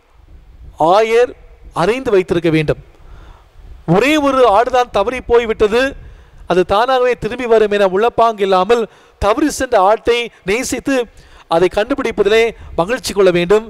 ஆயர் அறிந்து வைத்திருக்க வேண்டும் ஒரே ஒரு ஆடுதான் தவறி போய்விட்டது அது தானாகவே திரும்பி வரும் என உள்ளப்பாங்கு இல்லாமல் தவறி சென்ற ஆட்டை நேசித்து அதை கண்டுபிடிப்பதிலே மகிழ்ச்சி கொள்ள வேண்டும்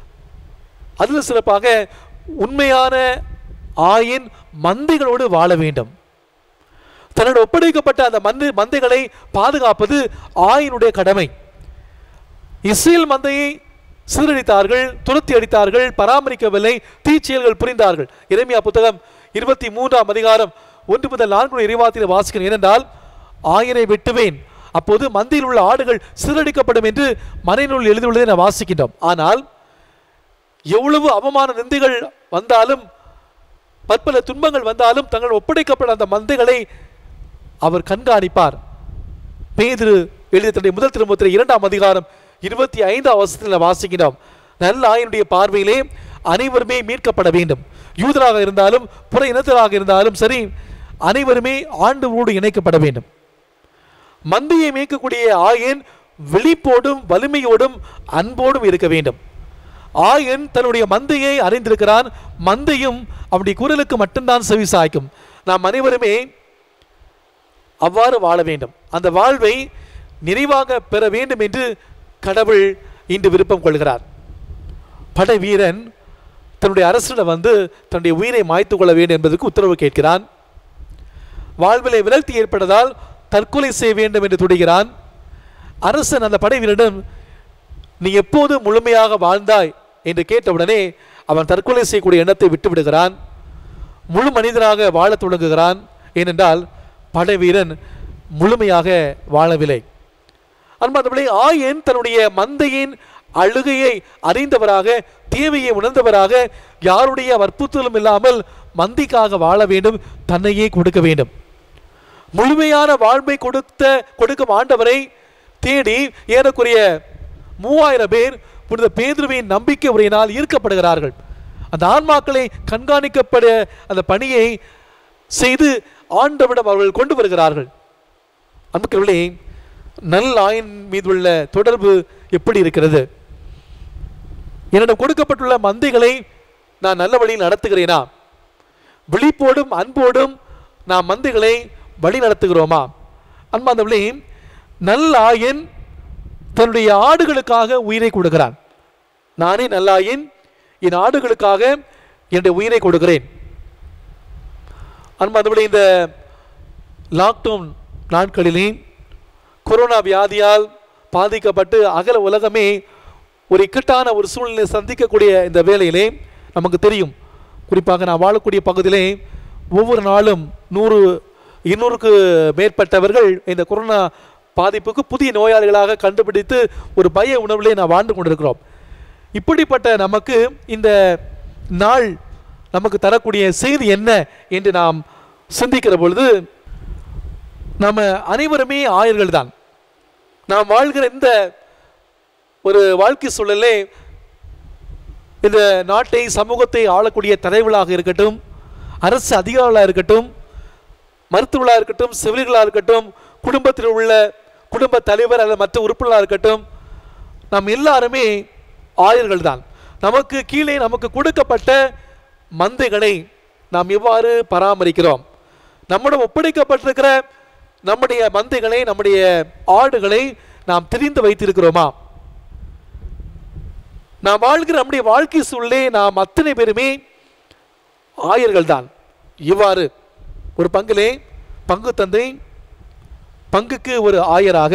அதில் சிறப்பாக உண்மையான ஆயின் மந்தைகளோடு வாழ வேண்டும் தன்னோட ஒப்படைக்கப்பட்ட அந்த மந்து மந்தைகளை பாதுகாப்பது ஆயினுடைய கடமை இஸ்ரேல் மந்தையை சீரழித்தார்கள் துரத்தி அடித்தார்கள் பராமரிக்கவில்லை தீச்செயல்கள் புரிந்தார்கள் இறைமையா புத்தகம் இருபத்தி மூன்றாம் அதிகாரம் ஒன்று முதல் நான்கு இறைவாத்தில் வாசிக்கிறேன் ஏனென்றால் ஆயரை வெட்டுவேன் அப்போது மந்தையில் உள்ள ஆடுகள் சீரழிக்கப்படும் என்று மறைநூல் எழுதியுள்ளதை நான் வாசிக்கின்றோம் ஆனால் எவ்வளவு அவமான நிந்தைகள் வந்தாலும் பற்பல துன்பங்கள் வந்தாலும் தங்கள் ஒப்படைக்கப்பட்ட அந்த மந்தைகளை அவர் கண்காணிப்பார் பேதுரு எழுதிய தன்னுடைய முதல் திருமுகத்தில் இரண்டாம் அதிகாரம் இருபத்தி ஐந்தாம் அவசரத்தில் வாசிக்கிறோம் நல்ல ஆயனுடைய பார்வையிலே அனைவருமே மீட்கப்பட வேண்டும் யூதராக இருந்தாலும் புற இனத்தராக இருந்தாலும் சரி அனைவருமே ஆண்டவரோடு இணைக்கப்பட வேண்டும் மந்தையை மேய்க்கக்கூடிய ஆயன் விழிப்போடும் வலிமையோடும் அன்போடும் இருக்க வேண்டும் ஆயன் தன்னுடைய மந்தையை அறிந்திருக்கிறான் மந்தையும் அவனுடைய குரலுக்கு மட்டும்தான் செவி சாய்க்கும் நாம் அனைவருமே அவ்வாறு வாழ வேண்டும் அந்த வாழ்வை நிறைவாக பெற வேண்டும் என்று கடவுள் இன்று விருப்பம் கொள்கிறார் படை வீரன் தன்னுடைய அரசனிடம் வந்து தன்னுடைய உயிரை மாய்த்து கொள்ள வேண்டும் என்பதற்கு உத்தரவு கேட்கிறான் வாழ்விலே விரக்தி ஏற்பட்டதால் தற்கொலை செய்ய வேண்டும் என்று துடிகிறான் அரசன் அந்த படை வீரனிடம் நீ எப்போது முழுமையாக வாழ்ந்தாய் என்று கேட்டவுடனே அவன் தற்கொலை செய்யக்கூடிய எண்ணத்தை விட்டு விடுகிறான் முழு மனிதனாக வாழத் தொடங்குகிறான் ஏனென்றால் படை வீரன் முழுமையாக வாழவில்லை அன்பார்ந்தவர்களே ஆயன் தன்னுடைய மந்தையின் அழுகையை அறிந்தவராக தேவையை உணர்ந்தவராக யாருடைய வற்புறுத்தலும் இல்லாமல் மந்திக்காக வாழ வேண்டும் தன்னையே கொடுக்க வேண்டும் முழுமையான வாழ்வை கொடுத்த கொடுக்கும் ஆண்டவரை தேடி ஏறக்குறைய மூவாயிரம் பேர் புனித பேதுருவின் நம்பிக்கை உரையினால் ஈர்க்கப்படுகிறார்கள் அந்த ஆன்மாக்களை கண்காணிக்கப்பட அந்த பணியை செய்து ஆண்டவரிடம் அவர்கள் கொண்டு வருகிறார்கள் அன்புக்கிறவர்களே நல் ஆயின் மீதுள்ள தொடர்பு எப்படி இருக்கிறது என்னிடம் கொடுக்கப்பட்டுள்ள மந்தைகளை நான் நல்ல வழியில் நடத்துகிறேனா விழிப்போடும் அன்போடும் நாம் மந்தைகளை வழி நடத்துகிறோமா அன்பாந்தவர்களே நல்ல ஆயன் தன்னுடைய ஆடுகளுக்காக உயிரை கொடுக்கிறான் நானே நல்லாயின் என் ஆடுகளுக்காக என்னுடைய உயிரை கொடுக்கிறேன் அன்பாந்தவர்களே இந்த லாக்டவுன் நாட்களிலே கொரோனா வியாதியால் பாதிக்கப்பட்டு அகல உலகமே ஒரு இக்கட்டான ஒரு சூழ்நிலை சந்திக்கக்கூடிய இந்த வேளையிலே நமக்கு தெரியும் குறிப்பாக நான் வாழக்கூடிய பகுதியிலே ஒவ்வொரு நாளும் நூறு இருநூறுக்கு மேற்பட்டவர்கள் இந்த கொரோனா பாதிப்புக்கு புதிய நோயாளிகளாக கண்டுபிடித்து ஒரு பய உணர்விலே நான் வாழ்ந்து கொண்டிருக்கிறோம் இப்படிப்பட்ட நமக்கு இந்த நாள் நமக்கு தரக்கூடிய செய்தி என்ன என்று நாம் சிந்திக்கிற பொழுது நம்ம அனைவருமே ஆயர்கள் தான் நாம் வாழ்கிற இந்த ஒரு வாழ்க்கை சூழலே இந்த நாட்டை சமூகத்தை ஆளக்கூடிய தலைவர்களாக இருக்கட்டும் அரசு அதிகாரிகளாக இருக்கட்டும் மருத்துவர்களாக இருக்கட்டும் செவிலியர்களாக இருக்கட்டும் குடும்பத்தில் உள்ள குடும்ப தலைவர் அல்லது மற்ற உறுப்பினர்களாக இருக்கட்டும் நாம் எல்லாருமே ஆயர்கள் தான் நமக்கு கீழே நமக்கு கொடுக்கப்பட்ட மந்தைகளை நாம் எவ்வாறு பராமரிக்கிறோம் நம்மிடம் ஒப்படைக்கப்பட்டிருக்கிற நம்முடைய மந்தைகளை நம்முடைய ஆடுகளை நாம் தெரிந்து வைத்திருக்கிறோமா நாம் வாழ்கிற நம்முடைய வாழ்க்கை சூழலே நாம் அத்தனை பேருமே ஆயர்கள் தான் இவ்வாறு ஒரு பங்கிலே பங்கு தந்தை பங்குக்கு ஒரு ஆயராக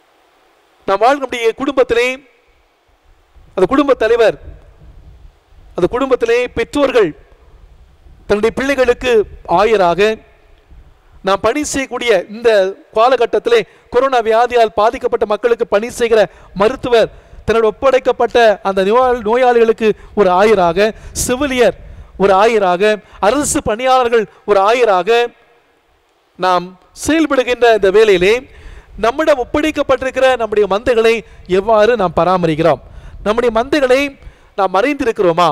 நாம் வாழ்கிற நம்முடைய குடும்பத்திலே அந்த குடும்ப தலைவர் அந்த குடும்பத்திலே பெற்றோர்கள் தன்னுடைய பிள்ளைகளுக்கு ஆயராக நாம் பணி செய்யக்கூடிய இந்த காலகட்டத்திலே கொரோனா வியாதியால் பாதிக்கப்பட்ட மக்களுக்கு பணி செய்கிற மருத்துவர் தன்னோட ஒப்படைக்கப்பட்ட அந்த நோயாளி நோயாளிகளுக்கு ஒரு ஆயராக செவிலியர் ஒரு ஆயராக அரசு பணியாளர்கள் ஒரு ஆயராக நாம் செயல்படுகின்ற இந்த வேளையிலே நம்மிடம் ஒப்படைக்கப்பட்டிருக்கிற நம்முடைய மந்தைகளை எவ்வாறு நாம் பராமரிக்கிறோம் நம்முடைய மந்தைகளை நாம் மறைந்திருக்கிறோமா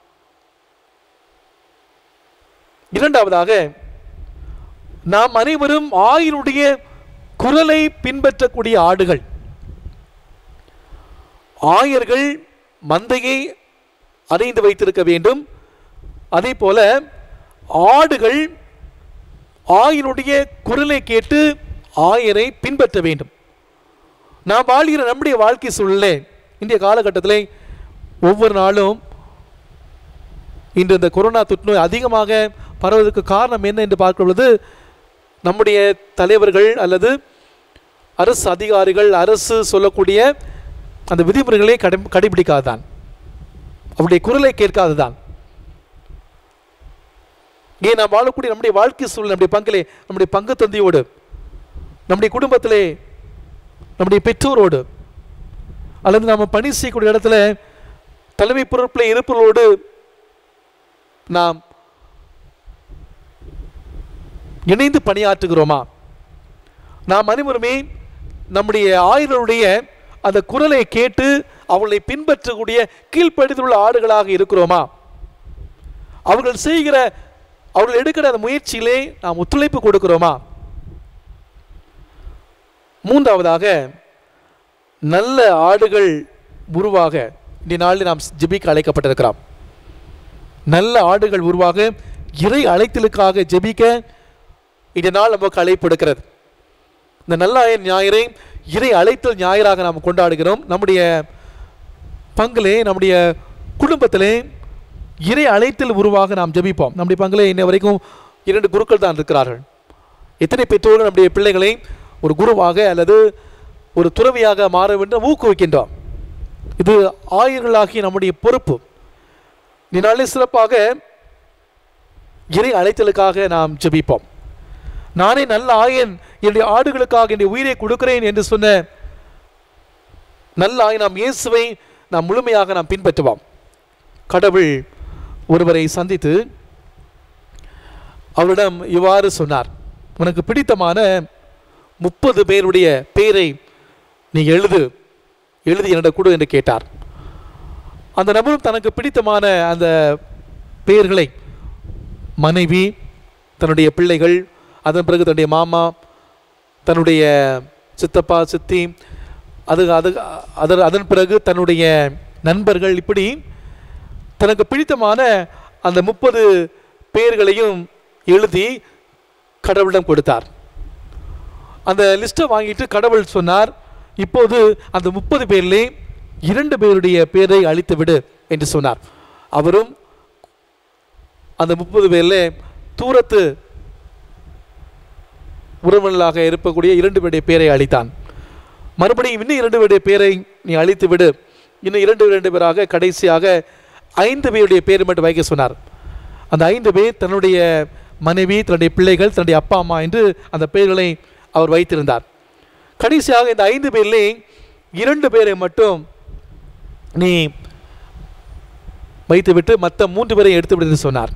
இரண்டாவதாக நாம் அனைவரும் ஆயினுடைய குரலை பின்பற்றக்கூடிய ஆடுகள் ஆயர்கள் மந்தையை அறைந்து வைத்திருக்க வேண்டும் அதே போல ஆடுகள் ஆயனுடைய குரலை கேட்டு ஆயரை பின்பற்ற வேண்டும் நாம் வாழ்கிற நம்முடைய வாழ்க்கை சூழலே இந்திய காலகட்டத்தில் ஒவ்வொரு நாளும் இன்று இந்த கொரோனா தொற்றுநோய் அதிகமாக பரவுவதற்கு காரணம் என்ன என்று பார்க்கும் பொழுது நம்முடைய தலைவர்கள் அல்லது அரசு அதிகாரிகள் அரசு சொல்லக்கூடிய அந்த விதிமுறைகளை கடை கடைபிடிக்காததான் அவருடைய குரலை கேட்காததான் ஏன் நாம் வாழக்கூடிய நம்முடைய வாழ்க்கை சூழல் நம்முடைய பங்கிலே நம்முடைய பங்கு தந்தையோடு நம்முடைய குடும்பத்திலே நம்முடைய பெற்றோரோடு அல்லது நாம் பணி செய்யக்கூடிய இடத்துல தலைமை பொறுப்பில் இருப்பவர்களோடு நாம் இணைந்து பணியாற்றுகிறோமா நாம் அனைவருமே நம்முடைய ஆயுதனுடைய அந்த குரலை கேட்டு அவர்களை பின்பற்றக்கூடிய கீழ்ப்படித்துள்ள ஆடுகளாக இருக்கிறோமா அவர்கள் செய்கிற அவர்கள் எடுக்கிற அந்த முயற்சியிலே நாம் ஒத்துழைப்பு கொடுக்கிறோமா மூன்றாவதாக நல்ல ஆடுகள் உருவாக இன்றைய நாளில் நாம் ஜெபிக்க அழைக்கப்பட்டிருக்கிறோம் நல்ல ஆடுகள் உருவாக இறை அழைத்தலுக்காக ஜெபிக்க இந்த நாள் நமக்கு அழைப்பு எடுக்கிறது இந்த நல்ல ஆயர் ஞாயிறை இறை அழைத்தல் ஞாயிறாக நாம் கொண்டாடுகிறோம் நம்முடைய பங்கிலே நம்முடைய குடும்பத்திலே இறை அழைத்தல் உருவாக நாம் ஜெபிப்போம் நம்முடைய பங்கிலே இன்ன வரைக்கும் இரண்டு குருக்கள் தான் இருக்கிறார்கள் எத்தனை பெற்றோர்கள் நம்முடைய பிள்ளைகளை ஒரு குருவாக அல்லது ஒரு துறவியாக மாற வேண்டும் ஊக்குவிக்கின்றோம் இது ஆயர்களாகிய நம்முடைய பொறுப்பு இதனாலே சிறப்பாக இறை அழைத்தலுக்காக நாம் ஜெபிப்போம் நானே நல்ல ஆயன் என்னுடைய ஆடுகளுக்காக என்னுடைய உயிரை கொடுக்கிறேன் என்று சொன்ன நல்ல ஆயன் நாம் இயேசுவை நாம் முழுமையாக நாம் பின்பற்றுவோம் கடவுள் ஒருவரை சந்தித்து அவரிடம் இவ்வாறு சொன்னார் உனக்கு பிடித்தமான முப்பது பேருடைய பேரை நீ எழுது எழுதி என்னிடம் கொடு என்று கேட்டார் அந்த நபரும் தனக்கு பிடித்தமான அந்த பெயர்களை மனைவி தன்னுடைய பிள்ளைகள் அதன் பிறகு தன்னுடைய மாமா தன்னுடைய சித்தப்பா சித்தி அது அது அதன் அதன் பிறகு தன்னுடைய நண்பர்கள் இப்படி தனக்கு பிடித்தமான அந்த முப்பது பெயர்களையும் எழுதி கடவுளிடம் கொடுத்தார் அந்த லிஸ்ட்டை வாங்கிட்டு கடவுள் சொன்னார் இப்போது அந்த முப்பது பேரிலே இரண்டு பேருடைய பேரை அழித்து விடு என்று சொன்னார் அவரும் அந்த முப்பது பேரில் தூரத்து உறவினர்களாக இருக்கக்கூடிய இரண்டு பேருடைய பேரை அழித்தான் மறுபடியும் இன்னும் இரண்டு பேருடைய பேரை நீ அழித்து விடு இன்னும் இரண்டு இரண்டு பேராக கடைசியாக ஐந்து பேருடைய பேரை மட்டும் வைக்க சொன்னார் அந்த ஐந்து பேர் தன்னுடைய மனைவி தன்னுடைய பிள்ளைகள் தன்னுடைய அப்பா அம்மா என்று அந்த பெயர்களை அவர் வைத்திருந்தார் கடைசியாக இந்த ஐந்து பேரிலே இரண்டு பேரை மட்டும் நீ வைத்துவிட்டு மற்ற மூன்று பேரை எடுத்து விடு என்று சொன்னார்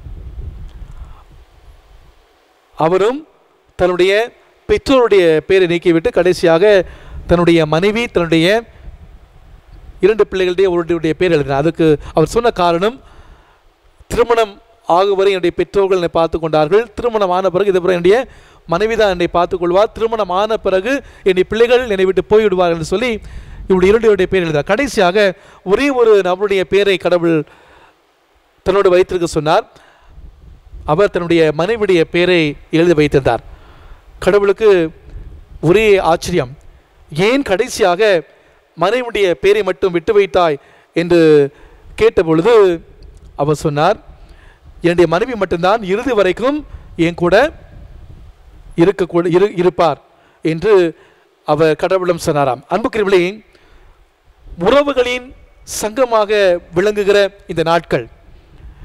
அவரும் தன்னுடைய பெற்றோருடைய பேரை நீக்கிவிட்டு கடைசியாக தன்னுடைய மனைவி தன்னுடைய இரண்டு பிள்ளைகளுடைய ஒருடைய பேர் எழுதினார் அதுக்கு அவர் சொன்ன காரணம் திருமணம் ஆகும் வரை என்னுடைய பெற்றோர்கள் என்னை பார்த்து கொண்டார்கள் திருமணம் ஆன பிறகு இது என்னுடைய மனைவி தான் என்னை பார்த்துக் கொள்வார் திருமணம் ஆன பிறகு என்னுடைய பிள்ளைகள் என்னை விட்டு போய்விடுவார்கள் என்று சொல்லி இவருடைய இரண்டு பேர் எழுதார் கடைசியாக ஒரே ஒரு நபருடைய பேரை கடவுள் தன்னோடு வைத்திருக்க சொன்னார் அவர் தன்னுடைய மனைவியுடைய பேரை எழுதி வைத்திருந்தார் கடவுளுக்கு ஒரே ஆச்சரியம் ஏன் கடைசியாக மனைவியுடைய பேரை மட்டும் விட்டு வைத்தாய் என்று கேட்டபொழுது அவர் சொன்னார் என்னுடைய மனைவி மட்டும்தான் இறுதி வரைக்கும் என் கூட இருக்கக்கூட இரு இருப்பார் என்று அவர் கடவுளும் சொன்னாராம் அன்புக்குரியவர்களே உறவுகளின் சங்கமாக விளங்குகிற இந்த நாட்கள்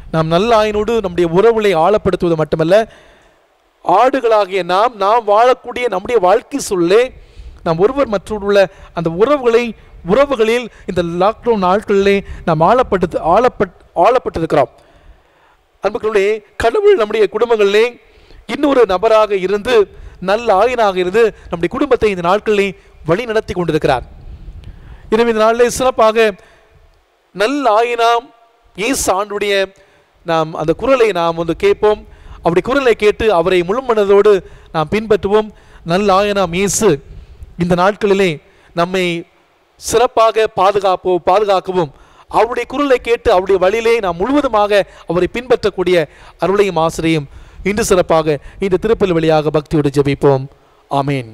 நாம் நல்ல ஆயினோடு நம்முடைய உறவுகளை ஆழப்படுத்துவது மட்டுமல்ல ஆடுகளாகிய நாம் நாம் வாழக்கூடிய நம்முடைய வாழ்க்கை சொல்லே நாம் ஒருவர் மற்றொருள்ள அந்த உறவுகளை உறவுகளில் இந்த லாக்டவுன் நாட்களிலே நாம் ஆழப்பட்டு ஆழப்பட் ஆழப்பட்டிருக்கிறோம் அன்புகளே கடவுள் நம்முடைய குடும்பங்களிலே இன்னொரு நபராக இருந்து நல்ல ஆயனாக இருந்து நம்முடைய குடும்பத்தை இந்த நாட்களிலே வழி நடத்தி கொண்டிருக்கிறார் எனவே இந்த நாளிலே சிறப்பாக நல்ல ஆயினாம் இயேசு ஆண்டுடைய நாம் அந்த குரலை நாம் வந்து கேட்போம் அப்படி குரலை கேட்டு அவரை முழுமனதோடு நாம் பின்பற்றுவோம் நல்ல ஆயனாம் இயேசு இந்த நாட்களிலே நம்மை சிறப்பாக பாதுகாப்போ பாதுகாக்கவும் அவருடைய குரலை கேட்டு அவருடைய வழியிலே நாம் முழுவதுமாக அவரை பின்பற்றக்கூடிய அருளையும் ஆசிரியும் இன்று சிறப்பாக இந்த திருப்பல் வழியாக பக்தியோடு ஜெபிப்போம் ஆமீன்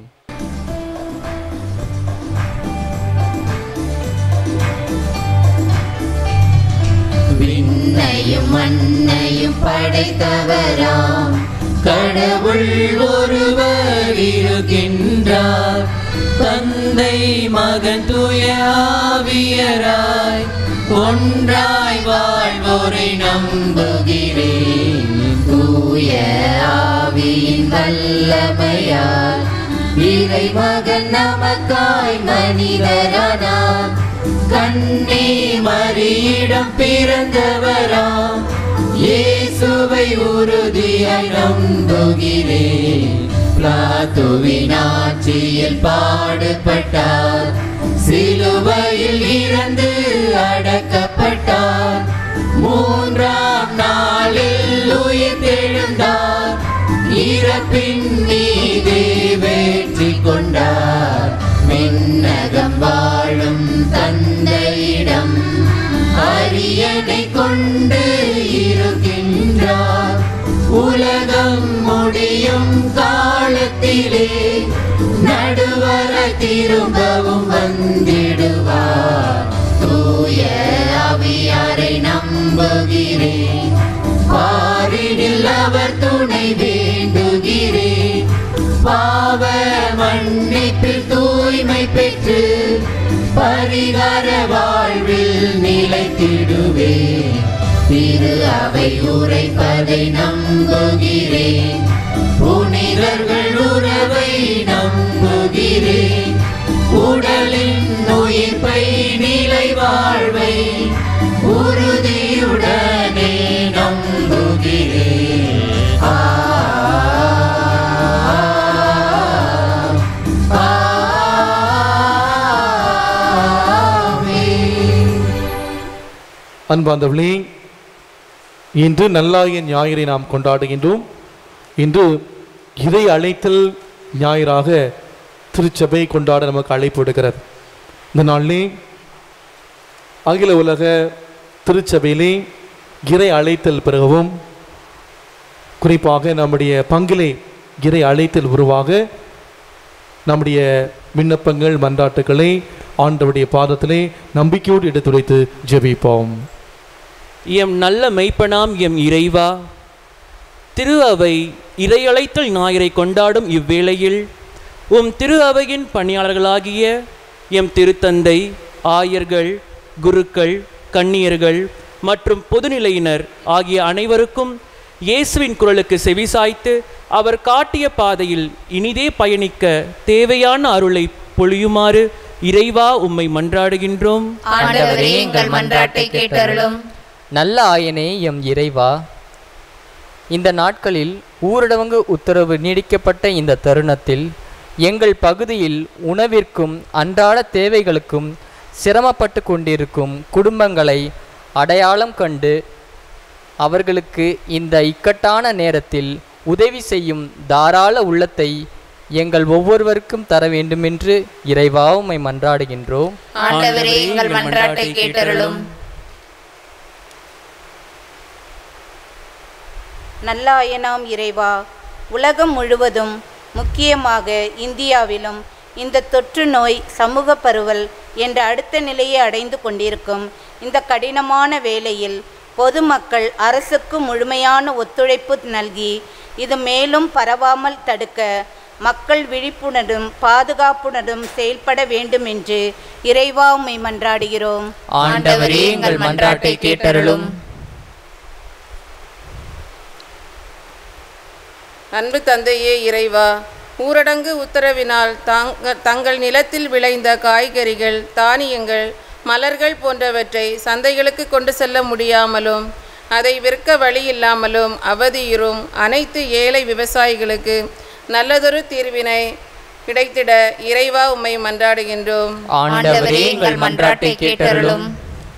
விண்ணையும் மண்ணையும் படைத்தவராம் கடவுள் ஒருவர் இருக்கின்றார் தந்தை மகன் தூய ஆவியராய் ஒன்றாய் வாழ்வோரை நம்புகிறேன் தூய ஆவியின் வல்லமையால் இறைமகன் நமக்காய் மனிதரானார் கண்ணே மறியிடம் பிறந்தவராம் இயேசுவை உறுதியாய் நம்புகிறேன் பிளாத்துவின் ஆட்சியில் பாடுபட்டார் சிலுவையில் இறந்து அடக்கப்பட்டார் மூன்றாம் நாளில் உயிர் தெழுந்தார் இறப்பின் மீது வெற்றி கொண்டார் மின்னகம் வாழும் தந்தையிடம் அரியணை கொண்டு இருக்கின்றார் உலகம் முடியும் காலத்திலே நடுவர திரும்பவும் வந்திடுவார் தூய அவியாரை நம்புகிறேன் பாரினில் அவர் துணை வேண்டுகிறேன் பாவ மன்னிப்பில் தூய்மை பெற்று பரிகார வாழ்வில் நிலைத்திடுவேன் திரு அவை உரைப்பதை நம்புகிறேன் புனிதர்கள் உறவை நம்புகிறேன் உடலின் உயிர்ப்பை நிலை வாழ்வை உறுதியுடனே நம்புகிறேன் ஆ ஆமென். அன்பார்ந்தவர்களே இன்று நல்லாய ஞாயிறை நாம் கொண்டாடுகின்றோம் இன்று இறை அழைத்தல் ஞாயிறாக திருச்சபை கொண்டாட நமக்கு அழைப்பு விடுகிறது இந்த நாளிலே அகில உலக திருச்சபையிலே இறை அழைத்தல் பிறகவும் குறிப்பாக நம்முடைய பங்கிலே இறை அழைத்தல் உருவாக நம்முடைய விண்ணப்பங்கள் மன்றாட்டுக்களை ஆண்டவருடைய பாதத்திலே நம்பிக்கையோடு எடுத்துரைத்து ஜெபிப்போம் எம் நல்ல மெய்ப்பனாம் எம் இறைவா திரு அவை இறையழைத்தல் ஞாயிறை கொண்டாடும் இவ்வேளையில் உம் திரு அவையின் பணியாளர்களாகிய எம் திருத்தந்தை ஆயர்கள் குருக்கள் கன்னியர்கள் மற்றும் பொதுநிலையினர் ஆகிய அனைவருக்கும் இயேசுவின் குரலுக்கு செவிசாய்த்து அவர் காட்டிய பாதையில் இனிதே பயணிக்க தேவையான அருளை பொழியுமாறு இறைவா உம்மை மன்றாடுகின்றோம் ஆண்டவரே எங்கள் மன்றாட்டை கேட்டருளும் நல்ல ஆயனே எம் இறைவா இந்த நாட்களில் ஊரடங்கு உத்தரவு நீடிக்கப்பட்ட இந்த தருணத்தில் எங்கள் பகுதியில் உணவிற்கும் அன்றாட தேவைகளுக்கும் சிரமப்பட்டு கொண்டிருக்கும் குடும்பங்களை அடையாளம் கண்டு அவர்களுக்கு இந்த இக்கட்டான நேரத்தில் உதவி செய்யும் தாராள உள்ளத்தை எங்கள் ஒவ்வொருவருக்கும் தர வேண்டுமென்று இறைவா உம்மை மன்றாடுகின்றோம் ஆண்டவரே எங்கள் மன்றாட்டை கேட்டருளும் நல்லாயனாம் இறைவா உலகம் முழுவதும் முக்கியமாக இந்தியாவிலும் இந்த தொற்று நோய் சமூக பரவல் என்ற அடுத்த நிலையை அடைந்து கொண்டிருக்கும் இந்த கடினமான வேளையில் பொதுமக்கள் அரசுக்கு முழுமையான ஒத்துழைப்பு நல்கி இது மேலும் பரவாமல் தடுக்க மக்கள் விழிப்புணர்வும் பாதுகாப்புணர்வும் செயல்பட வேண்டும் என்று இறைவா உம்மை மன்றாடுகிறோம் ஆண்டவரே எங்கள் மன்றாட்டை கேட்டருளும் அன்பு தந்தையே இறைவா ஊரடங்கு உத்தரவினால் தாங்க தங்கள் நிலத்தில் விளைந்த காய்கறிகள் தானியங்கள் மலர்கள் போன்றவற்றை சந்தைகளுக்கு கொண்டு செல்ல முடியாமலும் அதை விற்க வழி இல்லாமலும் அவதியுறும் அனைத்து ஏழை விவசாயிகளுக்கு நல்லதொரு தீர்வினை கிடைத்திட இறைவா உம்மை மன்றாடுகின்றோம் ஆண்டவரே எங்கள் மன்றாட்டை கேட்டருளும்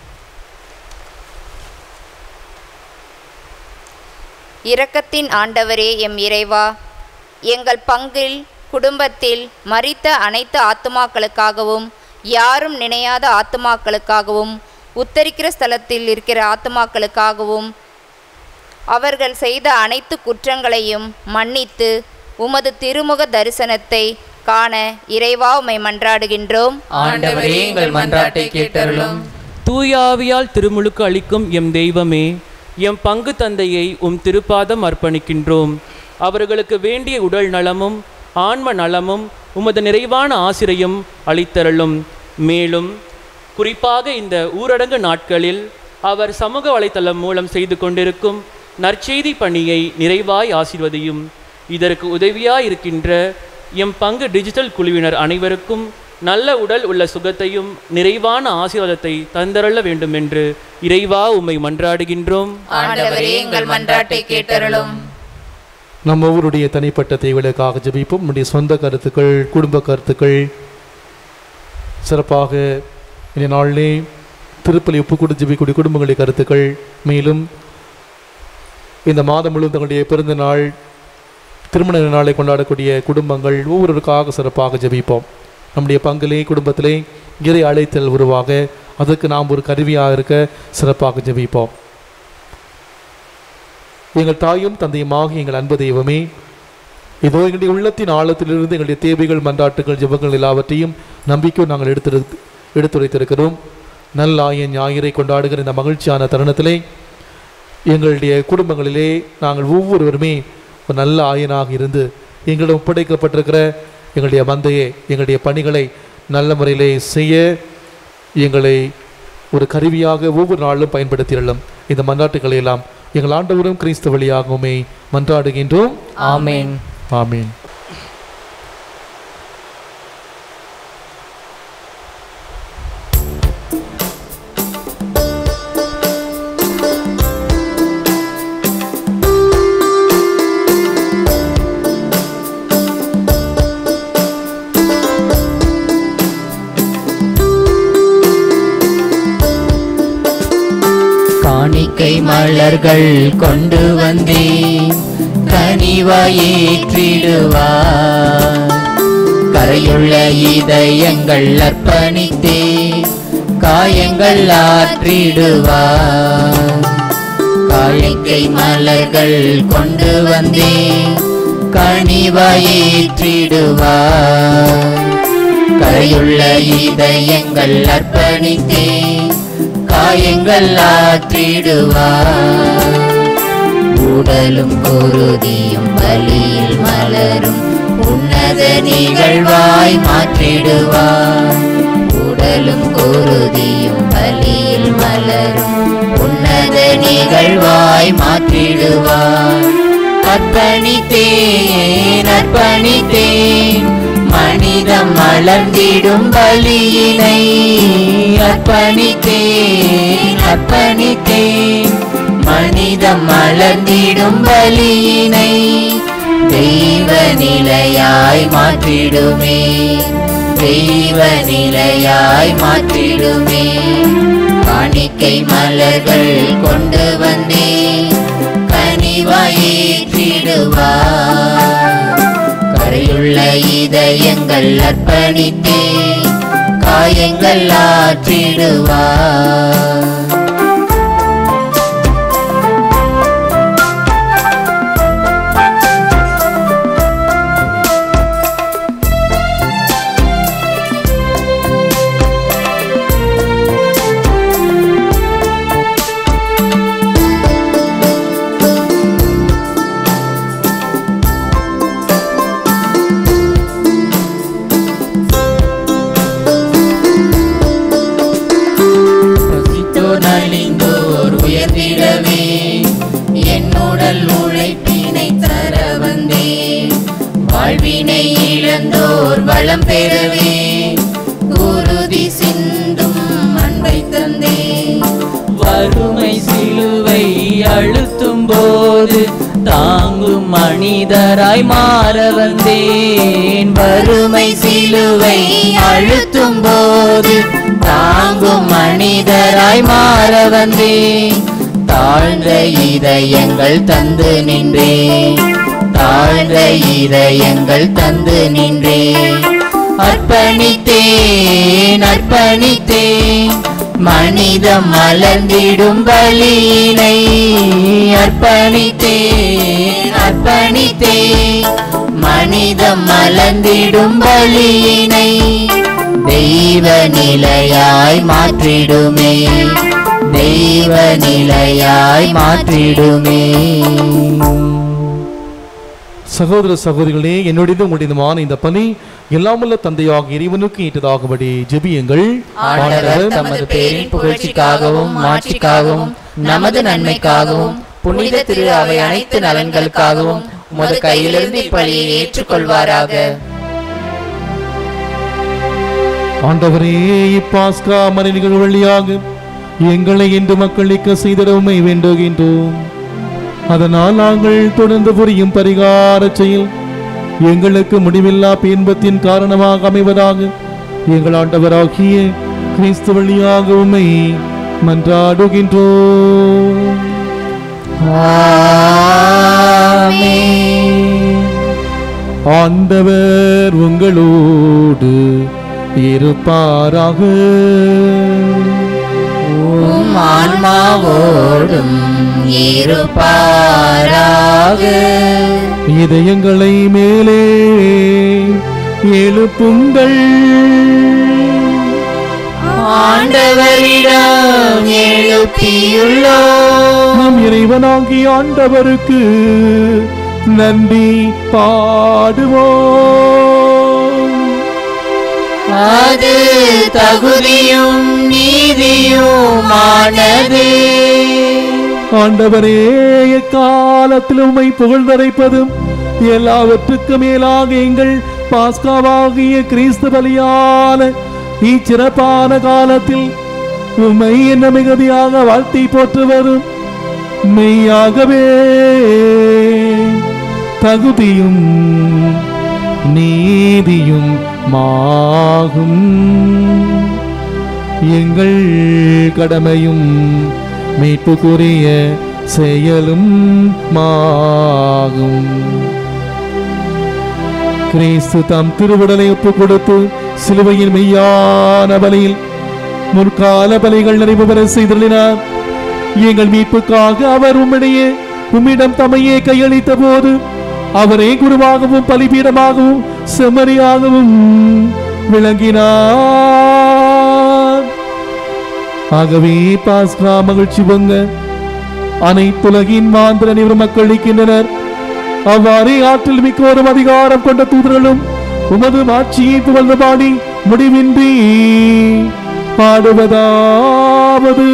இரக்கத்தின் ஆண்டவரே எம் இறைவா எங்கள் பங்கில் குடும்பத்தில் மரித்த அனைத்து ஆத்துமாக்களுக்காகவும் யாரும் நினையாத ஆத்துமாக்களுக்காகவும் உத்தரிக்கிற ஸ்தலத்தில் இருக்கிற ஆத்துமாக்களுக்காகவும் அவர்கள் செய்த அனைத்து குற்றங்களையும் மன்னித்து உமது திருமுக தரிசனத்தை காண இறைவா உம்மை மன்றாடுகின்றோம் ஆண்டவரே எங்கள் மன்றாட்டை கேட்டருளும் தூயாவியால் திருமுழுக்கு அளிக்கும் எம் தெய்வமே எம் பங்கு தந்தையை உம் திருப்பாதம் அர்ப்பணிக்கின்றோம் அவர்களுக்கு வேண்டிய உடல் நலமும் ஆன்ம நலமும் உமது நிறைவான ஆசிரியம் அளித்தருளும் மேலும் குறிப்பாக இந்த ஊரடங்கு நாட்களில் அவர் சமூக வலைத்தளம் மூலம் செய்து கொண்டிருக்கும் நற்செய்தி பணியை நிறைவாய் ஆசிர்வதியும் இதற்கு உதவியாய் இருக்கின்ற எம் பங்கு டிஜிட்டல் குழுவினர் அனைவருக்கும் நல்ல உடல் உள்ள சுகத்தையும் நிறைவான ஆசீர்வாதத்தை தந்தருள வேண்டும் என்று இறைவா உம்மை மன்றாடுகின்றோம் ஆண்டவரே எங்கள் மன்றாட்டை கேட்டருளும் நம்ம ஊருடைய தனிப்பட்ட தேவைகளுக்காக ஜெபிப்போம் நம்முடைய சொந்த கருத்துக்கள் குடும்ப கருத்துக்கள் சிறப்பாக இந்த நாளிலே திருப்பலி ஒப்பு கொடு ஜெபிக்கூடிய குடும்பங்களுடைய கருத்துக்கள் மேலும் இந்த மாதம் முழுவதும் தங்களுடைய பிறந்த நாள் திருமண நாளை கொண்டாடக்கூடிய குடும்பங்கள் ஒவ்வொருவருக்காக சிறப்பாக ஜெபிப்போம் நம்முடைய பங்கிலே குடும்பத்திலே இறை அழைத்தல் உருவாக அதற்கு நாம் ஒரு கருவியாக இருக்க சிறப்பாக ஜெபிப்போம் எங்கள் தாயும் தந்தையுமாக எங்கள் அன்பு தெய்வமே இதோ எங்களுடைய உள்ளத்தின் ஆழத்திலிருந்து எங்களுடைய தேவைகள் மன்றாட்டுகள் ஜெபங்கள் எல்லாவற்றையும் நம்பிக்கையும் நாங்கள் எடுத்து எடுத்துரைத்திருக்கிறோம் நல்ல ஆயன் ஞாயிறை கொண்டாடுகிற இந்த மகிழ்ச்சியான தருணத்திலே எங்களுடைய குடும்பங்களிலே நாங்கள் ஒவ்வொருவருமே ஒரு நல்ல ஆயனாக இருந்து எங்களிடம் ஒப்படைக்கப்பட்டிருக்கிற எங்களுடைய மந்தையை எங்களுடைய பணிகளை நல்ல முறையிலே செய்ய எங்களை ஒரு கருவியாக ஒவ்வொரு நாளும் பயன்படுத்தியுள்ளோம் இந்த மன்றாட்டுகளை எல்லாம் எங்கள் ஆண்டவரும் கிறிஸ்து வழியாகவுமே மன்றாடுகின்றோம் ஆமேன் ஆமீன் காணிக்கை மலர்கள் கொண்டு வந்தேன் கனிவாயேற்றிடுவார் கரையுள்ள இதயங்கள் அர்ப்பணித்தே காயங்கள் ஆற்றிடுவார் காணிக்கை மலர்கள் கொண்டு வந்தேன் கனிவாயேற்றிடுவார் கரையுள்ள இதயங்கள் அர்ப்பணித்தே காயங்கள் ஆற்றிடுவார் உடலும் குருதியும் பலியில் மலரும் உன்னத நிகழ்வாய் மாற்றிடுவார் உடலும் குருதியும் பலியில் மலரும் உன்னத நிகழ்வாய் மாற்றிடுவார் அர்ப்பணித்தேன் அர்ப்பணித்தேன் மனிதம் மலர்ந்திடும் பலியினை அர்ப்பணித்தேன் அர்ப்பணித்தேன் மனிதம் மலர்ந்திடும் பலியினை தெய்வ நிலையாய் மாற்றிடுமே தெய்வ நிலையாய் மாற்றிடுமே காணிக்கை மலர்கள் கொண்டு வந்தேன் கனிவாயேற்றிடுவார் கரையுள்ள இதயங்கள் அர்ப்பணித்தே காயங்கள் ஆற்றிடுவார் பசித்தோர் நலிந்தோர் உயர்ந்திடவே என்னுடல் உழைப்பினை தர வந்த தந்தேன் வாழ்வினை இழந்தோர் வளம் பெறவே குருதி சிந்தும் அன்பை தந்தேன் வறுமை சிலுவை அழுத்தும் போது தாங்கும் மனிதராய் மாற வந்தேன் வறுமை சிலுவை அழுத்தும் போது தாங்கும் மனிதராய் மாற வந்தேன் தாழ்ந்த இதயங்கள் தந்து நின்றேன் தாழ்ந்த இதயங்கள் தந்து நின்றேன் அர்ப்பணித்தேன் அர்ப்பணித்தேன் மனிதம் மலர்ந்திடும் பலியினை அர்ப்பணித்தேன் அர்ப்பணித்தேன் மனிதம் மலர்ந்திடும் பலியினை தெய்வ நிலையாய் மாற்றிடுமே தெய்வ நிலையாய் மாற்றிடுமே சகோதர சகோதரிகளே என்னுடைய உங்களுடையதுமான இந்த பணி எல்லாமுள்ள தந்தையாக இறைவனுக்கு ஏற்றதாகும்படி ஜெபியுங்கள் ஆண்டவர் தமது பேரின் புகழ்ச்சிக்காகவும் மாட்சிக்காகவும் நமது நன்மைக்காகவும் புனித திரு அவை அனைத்து நலன்களுக்காகவும் உமது கையிலிருந்து இப்பலியை ஏற்றுக்கொள்வாராக ஆண்டவரே இப்பாஸ்கா மனிதர்கள் வழியாக எங்களை இன்று மக்களுக்கு செய்திடவுமை வேண்டுகின்றோம் அதனால் நாங்கள் தொடர்ந்து புரியும் பரிகார செயல் எங்களுக்கு முடிவில்லா இன்பத்தின் காரணமாக அமைவதாக எங்கள் ஆண்டவராகிய கிறிஸ்து வழியாக உம்மை மன்றாடுகின்றோம் ஆண்டவர் உங்களோடு இருப்பாராக உம் ஆன்மாவோடும் இருப்பாராக இதயங்களை மேலே எழுப்புங்கள் ஆண்டவரிடம் எழுப்பியுள்ளோம் நம் இறைவனாகி ஆண்டவருக்கு நன்றி பாடுவோம் அது தகுதியும் நீதியுமானது ஆண்டவரே எக்காலத்தில் உம்மை புகழ்ந்தரைப்பதும் எல்லாவற்றுக்கும் மேலாக எங்கள் பாஸ்காவாகிய கிறிஸ்து பலியான இச்சிறப்பான காலத்தில் உம்மை என்ன மிகுதியாக வாழ்த்தி போற்றுவதும் மெய்யாகவே தகுதியும் நீதியும் மாகும் எங்கள் கடமையும் மீட்புக்குரிய செயலும் மாகும் கிறிஸ்து தம் திருவுடலை ஒப்புக் கொடுத்து சிலுவையின் மெய்யான பலியில் முற்கால பலிகள் நிறைவு பெற செய்துள்ளினார் எங்கள் மீட்புக்காக அவர் உம்மிடையே உம்மிடம் தம்மையே கையளித்த போது அவரே குருவாகவும் பலிபீடமாகவும் செம்மறியாகவும் விளங்கினார் ஆகவே பாஸ்கா மகிழ்ச்சி பொங்க அனைத்துலகின் மாந்திர நிவர் மக்கள் இருக்கின்றனர் அவ்வாறே ஆற்றல் மிக்கோரும் அதிகாரம் கொண்ட தூதர்களும் உமது மாட்சியை புகழ்ந்து பாடி முடிவின்றி பாடுவதாவது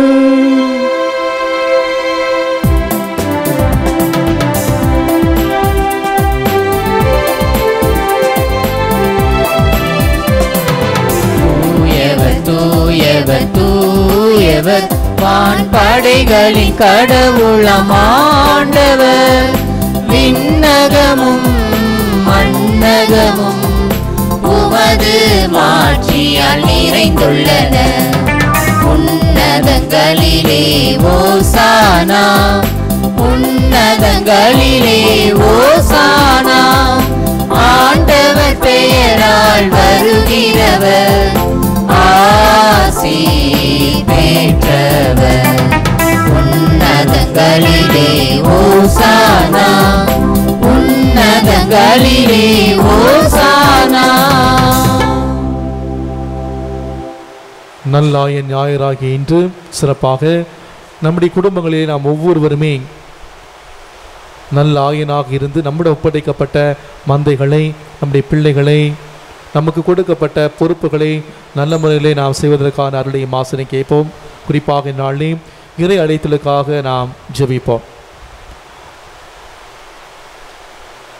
தூயவர் தூயவர் தூயவர் வான் படைகளின் கடவுளமாண்டவர் விண்ணகமும் மண்ணகமும் உமது மாட்சியால் நிறைந்துள்ளன உன்னதங்களிலே ஓசானா உன்னதங்களிலே ஓசானா ஆண்டவர் பெயரால் வருகிறவர் ஆசி பெற்றவர் உன்னதங்களிலே ஓசானா உன்னதங்களிலே ஓசானா நல்லாய ஞாயிறாகிய இன்று சிறப்பாக நம்முடைய குடும்பங்களிலே நாம் ஒவ்வொருவருமே நல்ல ஆயனாக இருந்து நம்மிடம் ஒப்படைக்கப்பட்ட மந்தைகளை நம்முடைய பிள்ளைகளை நமக்கு கொடுக்கப்பட்ட பொறுப்புகளை நல்ல முறையிலே நாம் செய்வதற்கான அருளையும் ஆசனை கேட்போம் குறிப்பாக இந்நாளிலே இறை அழைத்தலுக்காக நாம் ஜெபிப்போம்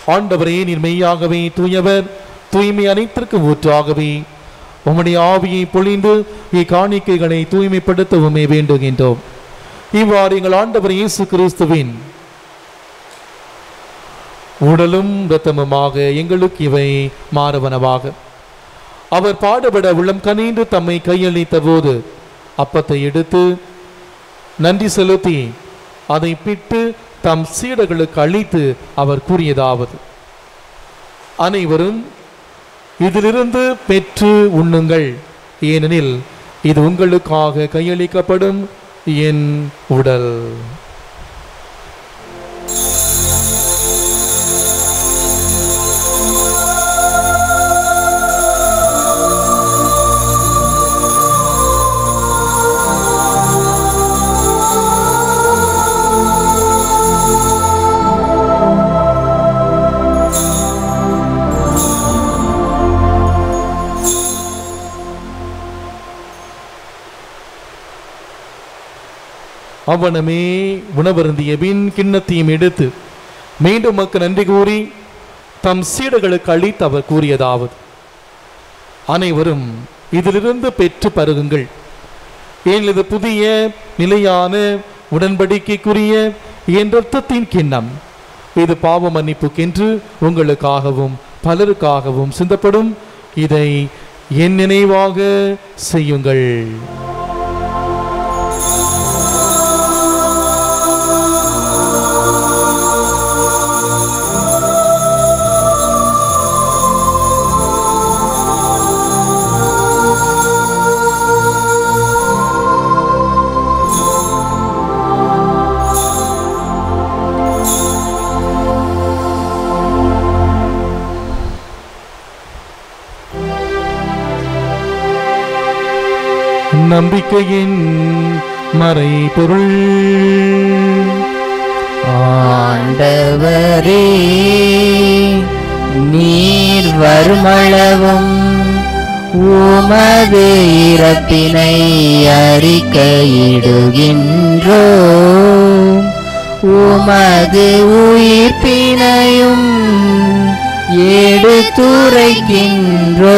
ஆண்டவரே நீர் மெய்யாகவே தூயவர் தூய்மை அனைத்திற்கும் ஊற்றாகவே உம்முடைய ஆவியை பொழிந்து இக்காணிக்கைகளை தூய்மைப்படுத்தவுமே வேண்டுகின்றோம் இவ்வாறு எங்கள் ஆண்டவர் இயேசு கிறிஸ்துவின் உடலும் இரத்தமுமாக எங்களுக்கு இவை மாறவனவாக அவர் பாடுபட உள்ளம் கனிந்து தம்மை கையளித்த போது அப்பத்தை எடுத்து நன்றி செலுத்தி அதை பிட்டு தம் சீடர்களுக்கு அளித்து அவர் கூறியதாவது அனைவரும் இதிலிருந்து பெற்று உண்ணுங்கள் ஏனெனில் இது உங்களுக்காக கையளிக்கப்படும் என் உடல் அவனமே உணவருந்திய பின் கிண்ணத்தையும் எடுத்து மீண்டும் மக்கு நன்றி கூறி தம் சீடர்களுக்கு அளித்து அவர் கூறியதாவது அனைவரும் இதிலிருந்து பெற்று பருகுங்கள் ஏன் இது புதிய நிலையான உடன்படிக்கைக்குரிய என் ரத்தத்தின் கிண்ணம் இது பாவ மன்னிப்புக்கென்று உங்களுக்காகவும் பலருக்காகவும் சிந்தப்படும் இதை என் நினைவாக செய்யுங்கள் நம்பிக்கையின் மறைபொருள் ஆண்டவரே நீர் வருமளவும் உமது இறப்பினை அறிக்கையிடுகின்றோ உமது உயிர்ப்பினையும் எடுத்துரைக்கின்றோ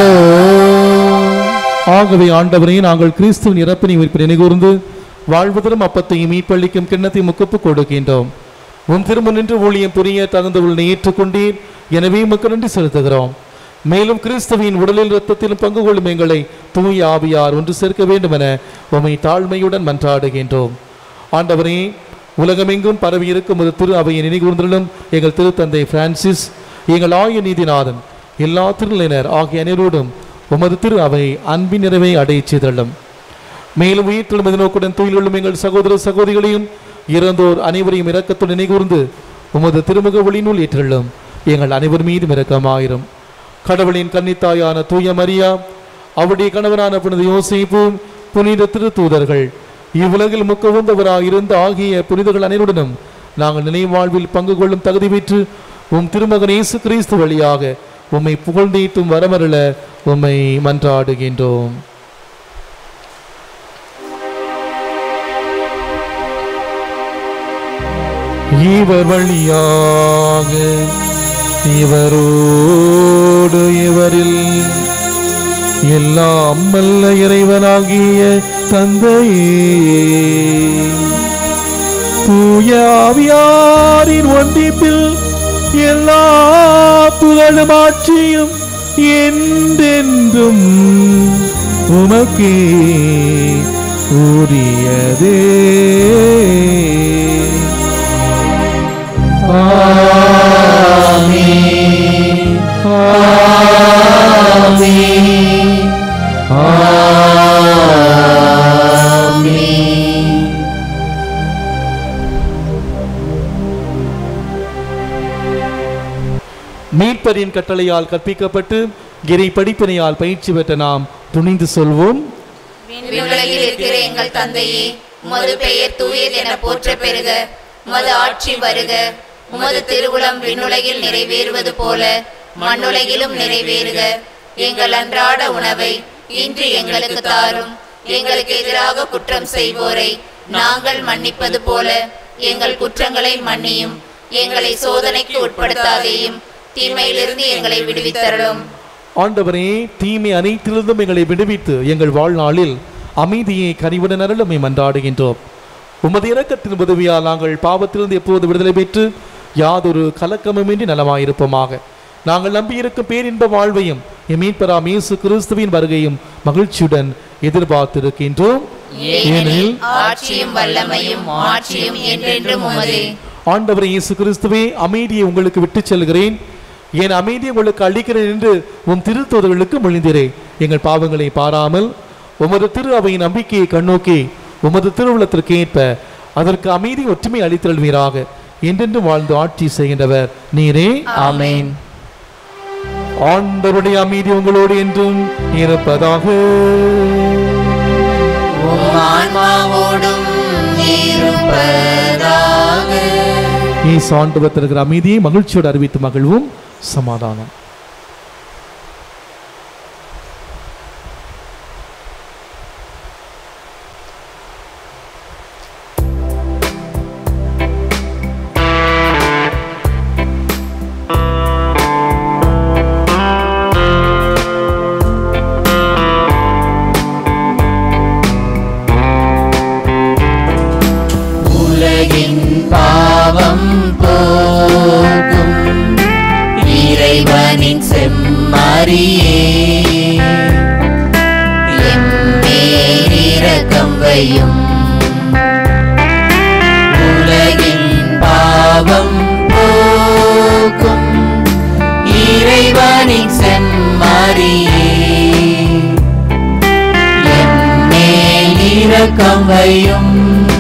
ஆகவே ஆண்டவரே நாங்கள் கிறிஸ்துவின் இறப்பினை உயிர்ப்பினை நிகழ்ந்து வாழ்வதலும் அப்பத்தையும் மீட்பளிக்கும் கிண்ணத்தை முக்கப்பு கொடுக்கின்றோம் உன் திரும்ப நின்று ஊழியம் புரிய தகுந்தவர்களை ஏற்றுக்கொண்டீர் எனவே உமக்கு நன்றி செலுத்துகிறோம் மேலும் கிறிஸ்துவின் உடலில் இரத்தத்திலும் பங்கு கொள்ளும் எங்களை தூய ஆவியார் ஒன்று சேர்க்க வேண்டும் என உமை தாழ்மையுடன் மன்றாடுகின்றோம் ஆண்டவரே உலகமெங்கும் பரவி இருக்கும் ஒரு திரு அவையை நினைகூர்ந்திலும் எங்கள் திருத்தந்தை பிரான்சிஸ் எங்கள் ஆய நீதிநாதன் எல்லா திருநிலையினர் ஆகிய அனைவரோடும் உமது திரு அவை அன்பின் நிறைவை அடையச் செய்தள்ளும் மேலும் உயிர்த்தெழும் நோக்குடன் துயிலுள்ளும் எங்கள் சகோதர சகோதரிகளையும் இறந்தோர் அனைவரையும் இரக்கத்துடன் நினைகூர்ந்து உமது திருமுக ஒளிநூல் ஏற்றள்ளும் எங்கள் அனைவர் மீதும் இரக்கமாயிரும் கடவுளின் கன்னித்தாயான தூய மரியா அவருடைய கணவனான புனித யோசிப்பு புனித திருத்தூதர்கள் இவ்வுலகில் முக்கவுந்தவராக இருந்த ஆகிய புனிதர்கள் அனைவருடனும் நாங்கள் நினைவாழ்வில் பங்கு கொள்ளும் தகுதி பெற்று உம் திருமகன் இயேசு கிறிஸ்து வழியாக உம்மை புகழ்ந்தீட்டும் வரமருள உம்மை மன்றாடுகின்றோம் இவர் வழியாக இவரோடு இவரில் எல்லாம் வல்ல இறைவனாகிய தந்தையே தூய ஆவியாரின் ஒன்றிப்பில் எல்லா புகழும் ஆட்சியும் என்றென்றும் உமக்கே உரியதே மீட்பரின் கட்டளையால் கற்பிக்கப்பட்டு இறை படிப்பினையால் பயிற்சி பெற்ற நாம் துணிந்து சொல்வோம் விண்ணுலகில் இருக்கிற எங்கள் தந்தையே உமது பெயர் தூயது என போற்ற பெறுக உமது ஆட்சி வருக உமது திருவுளம் விண்ணுலகில் நிறைவேறுவது போல மண்ணுலகிலும் நிறைவேறுக எங்கள் அன்றாட உணவை இன்று எங்களுக்கு தாரும் எங்களுக்கு எதிராக குற்றம் செய்வோரை நாங்கள் மன்னிப்பது போல எங்கள் குற்றங்களை மன்னியும் எங்களை சோதனைக்கு உட்படுத்தாதேயும் தீமையிலிருந்து எங்களை விடுவித்தருளும் ஆண்டவரே தீமை அனைத்திலிருந்தும் எங்களை விடுவித்து எங்கள் வாழ்நாளில் அமைதியை கனிவுடன் அருளுமை மன்றாடுகின்றோம் உமது இரக்கத்தின் உதவியால் நாங்கள் பாவத்திலிருந்து எப்போது விடுதலை பெற்று யாதொரு கலக்கமுமின்றி நலமாயிருப்போமாக நாங்கள் நம்பியிருக்கும் பேரின்ப வாழ்வையும் எம் மீட்பராம் இயேசு கிறிஸ்துவின் வருகையும் மகிழ்ச்சியுடன் எதிர்பார்த்திருக்கின்றோம் ஏனெனில் ஆட்சியும் வல்லமையும் ஆட்சியும் என்றென்றும் உமதே ஆண்டவர் இயேசு கிறிஸ்துவே அமைதியை உங்களுக்கு விட்டுச் செல்கிறேன் என் அமைதியை உங்களுக்கு அளிக்கிறேன் என்று உம் திருத்தோதர்களுக்கு மொழிந்தீரே எங்கள் பாவங்களை பாராமல் உமது திரு அவையின் நம்பிக்கையை கண்ணோக்கி உமது திருவுளத்திற்கு ஏற்ப அதற்கு அமைதி ஒற்றுமை அளித்தல்வீராக என்றென்றும் வாழ்ந்து ஆட்சி செய்கின்றவர் நீரே ஆமென் ஆண்டவருடைய அமைதி உங்களோடு என்றும் இருப்பதாக உம் ஆன்மாவோடும் இருப்பதாக இயேசு ஆண்டவர் தருகிற அமைதியை மகிழ்ச்சியோடு அறிவித்து மகிழ்வும் சமாதானம் உலகின் பாவம் போக்கும் இறைவனின் செம்மறியே எம்மேல் இரக்கம் வையும் உலகின் பாவம் போக்கும் இறைவனின் செம்மறியே எம்மேல் இரக்கம் வையும்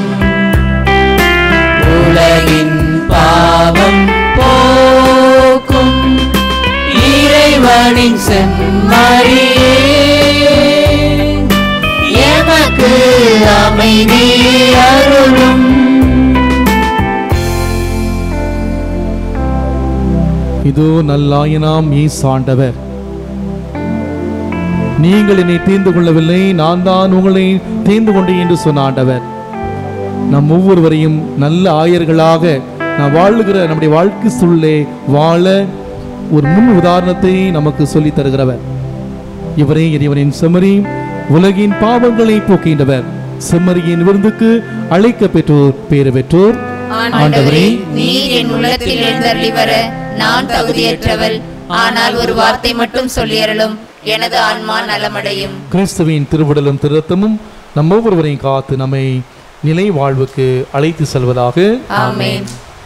உலகின் பாவம் போக்கும் இறைவனின் செம்மறியே எமக்கு அமைதி அருளும் இதோ நல்லாயனாம் ஈசாண்டவர் நீங்கள் என்னை தீர்ந்து கொள்ளவில்லை நான் தான் உங்களை தீர்ந்து கொண்டேன் என்று சொன்ன ஆண்டவர் நம் ஒவ்வொருவரையும் நல்ல ஆயர்களாக நாம் வாழுகிற நம்முடைய வாழ்க்கை சூழலே வாழ ஒரு முன் உதாரணத்தை நமக்கு சொல்லித் தருகிறவர் இவரே இறைவனின் செம்மறி உலகின் பாவங்களை போக்கின்றவர் செம்மறியின் விருந்துக்கு அழைக்க பெற்றோர் பேறு பெற்றோர் ஆண்டவரே நீர் என் உள்ளத்தில் எழுந்தருளி வர நான் தகுதியற்றவள் ஆனால் ஒரு வார்த்தை மட்டும் சொல்லியறலும் எனது ஆன்மா நலமடையும் கிறிஸ்துவின் திருவுடலும் திருத்தமும் நம் ஒவ்வொருவரையும் காத்து நம்மை நிலை வாழ்வுக்கு அழைத்து செல்வதாக ஆமென்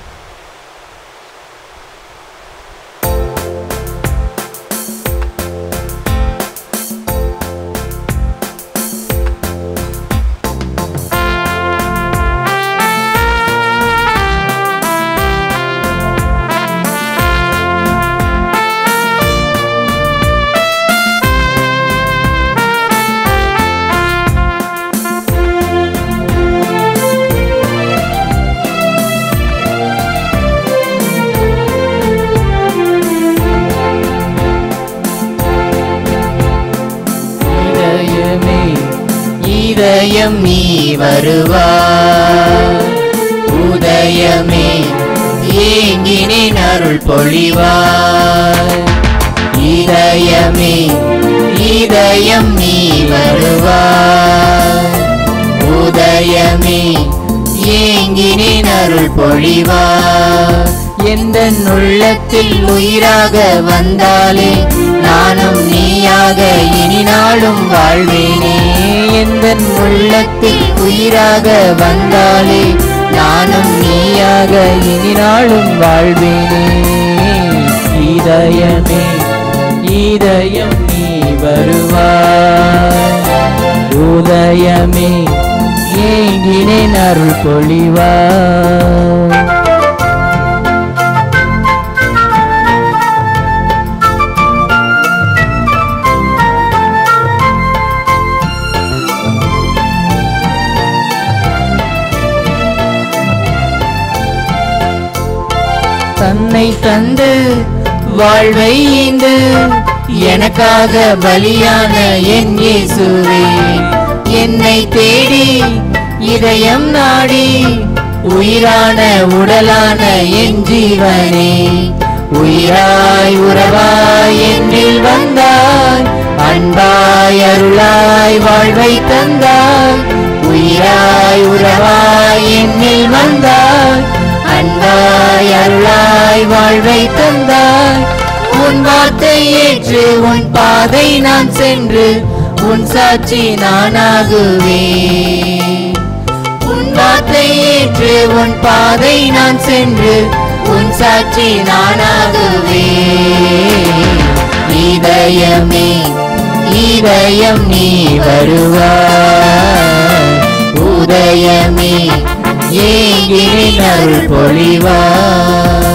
இதயமே இதயம் நீ வருவாய் உதயமே ஏங்கினேன் அருள் பொழிவாய் இதயமே இதயம் நீ வருவாய் உதயமே ஏங்கினேன் அருள் பொழிவாய் எந்த உள்ளத்தில் உயிராக வந்தாலே நானும் நீயாக இனி நாளும் வாழ்வேனே எந்த உள்ளத்தில் உயிராக வந்தாலே நானும் நீயாக இனி நாளும் வாழ்வேனே இதயமே இதயம் நீ வருவாய் உதயமே ஏங்கினேன் அருள் பொழிவாய் தன்னை தந்து வாழ்வை ஈந்து எனக்காக பலியான என் இயேசுவே என்னை தேடி இதயம் நாடி உயிரான உடலான என் ஜீவனே உயிராய் உறவாய் என்னில் வந்தாய் அன்பாய் அருளாய் வாழ்வை தந்தாய் உயிராய் உறவாய் என்னில் வந்தாய் அன்பாய் அருளாய் வாழ்வை தந்தாய் உன் வார்த்தை ஏற்று உன் பாதை நான் சென்று உன் சாட்சி நானாகுவேன் உன் வார்த்தை ஏற்று உன் பாதை நான் சென்று உன் சாட்சி நானாகுவேன் இதயமே இதயம் நீ வருவாய் உதயமே ஏங்கினின் அருள் பொழிவாய்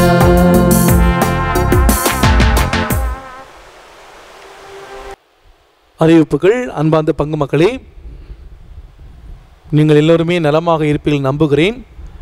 அறிவிப்புகள் அன்பார்ந்த பங்கு மக்களே நீங்கள் எல்லோருமே நலமாக இருப்பீர்கள் நம்புகிறேன்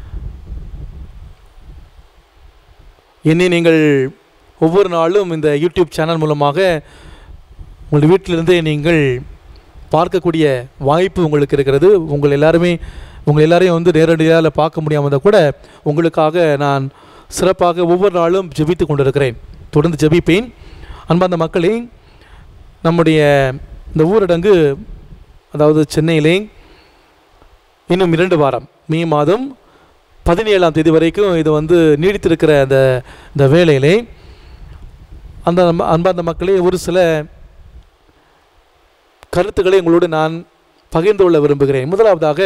என்னை நீங்கள் ஒவ்வொரு நாளும் இந்த யூடியூப் சேனல் மூலமாக உங்கள் வீட்டிலிருந்தே நீங்கள் பார்க்கக்கூடிய வாய்ப்பு உங்களுக்கு இருக்கிறது உங்கள் எல்லாருமே உங்கள் எல்லாரையும் வந்து நேரடியாக பார்க்க முடியாமல் இருந்தால் கூட உங்களுக்காக நான் சிறப்பாக ஒவ்வொரு நாளும் ஜெபித்து கொண்டிருக்கிறேன் தொடர்ந்து ஜெபிப்பேன் அன்பார்ந்த மக்களே நம்முடைய இந்த ஊரடங்கு அதாவது சென்னையிலே இன்னும் இரண்டு வாரம் மே மாதம் பதினேழாம் தேதி வரைக்கும் இது வந்து நீடித்திருக்கிற அந்த இந்த வேலையிலே அந்த நம்ம- அன்பார்ந்த மக்களே ஒரு சில கருத்துக்களை உங்களோடு நான் பகிர்ந்து கொள்ள விரும்புகிறேன் முதலாவதாக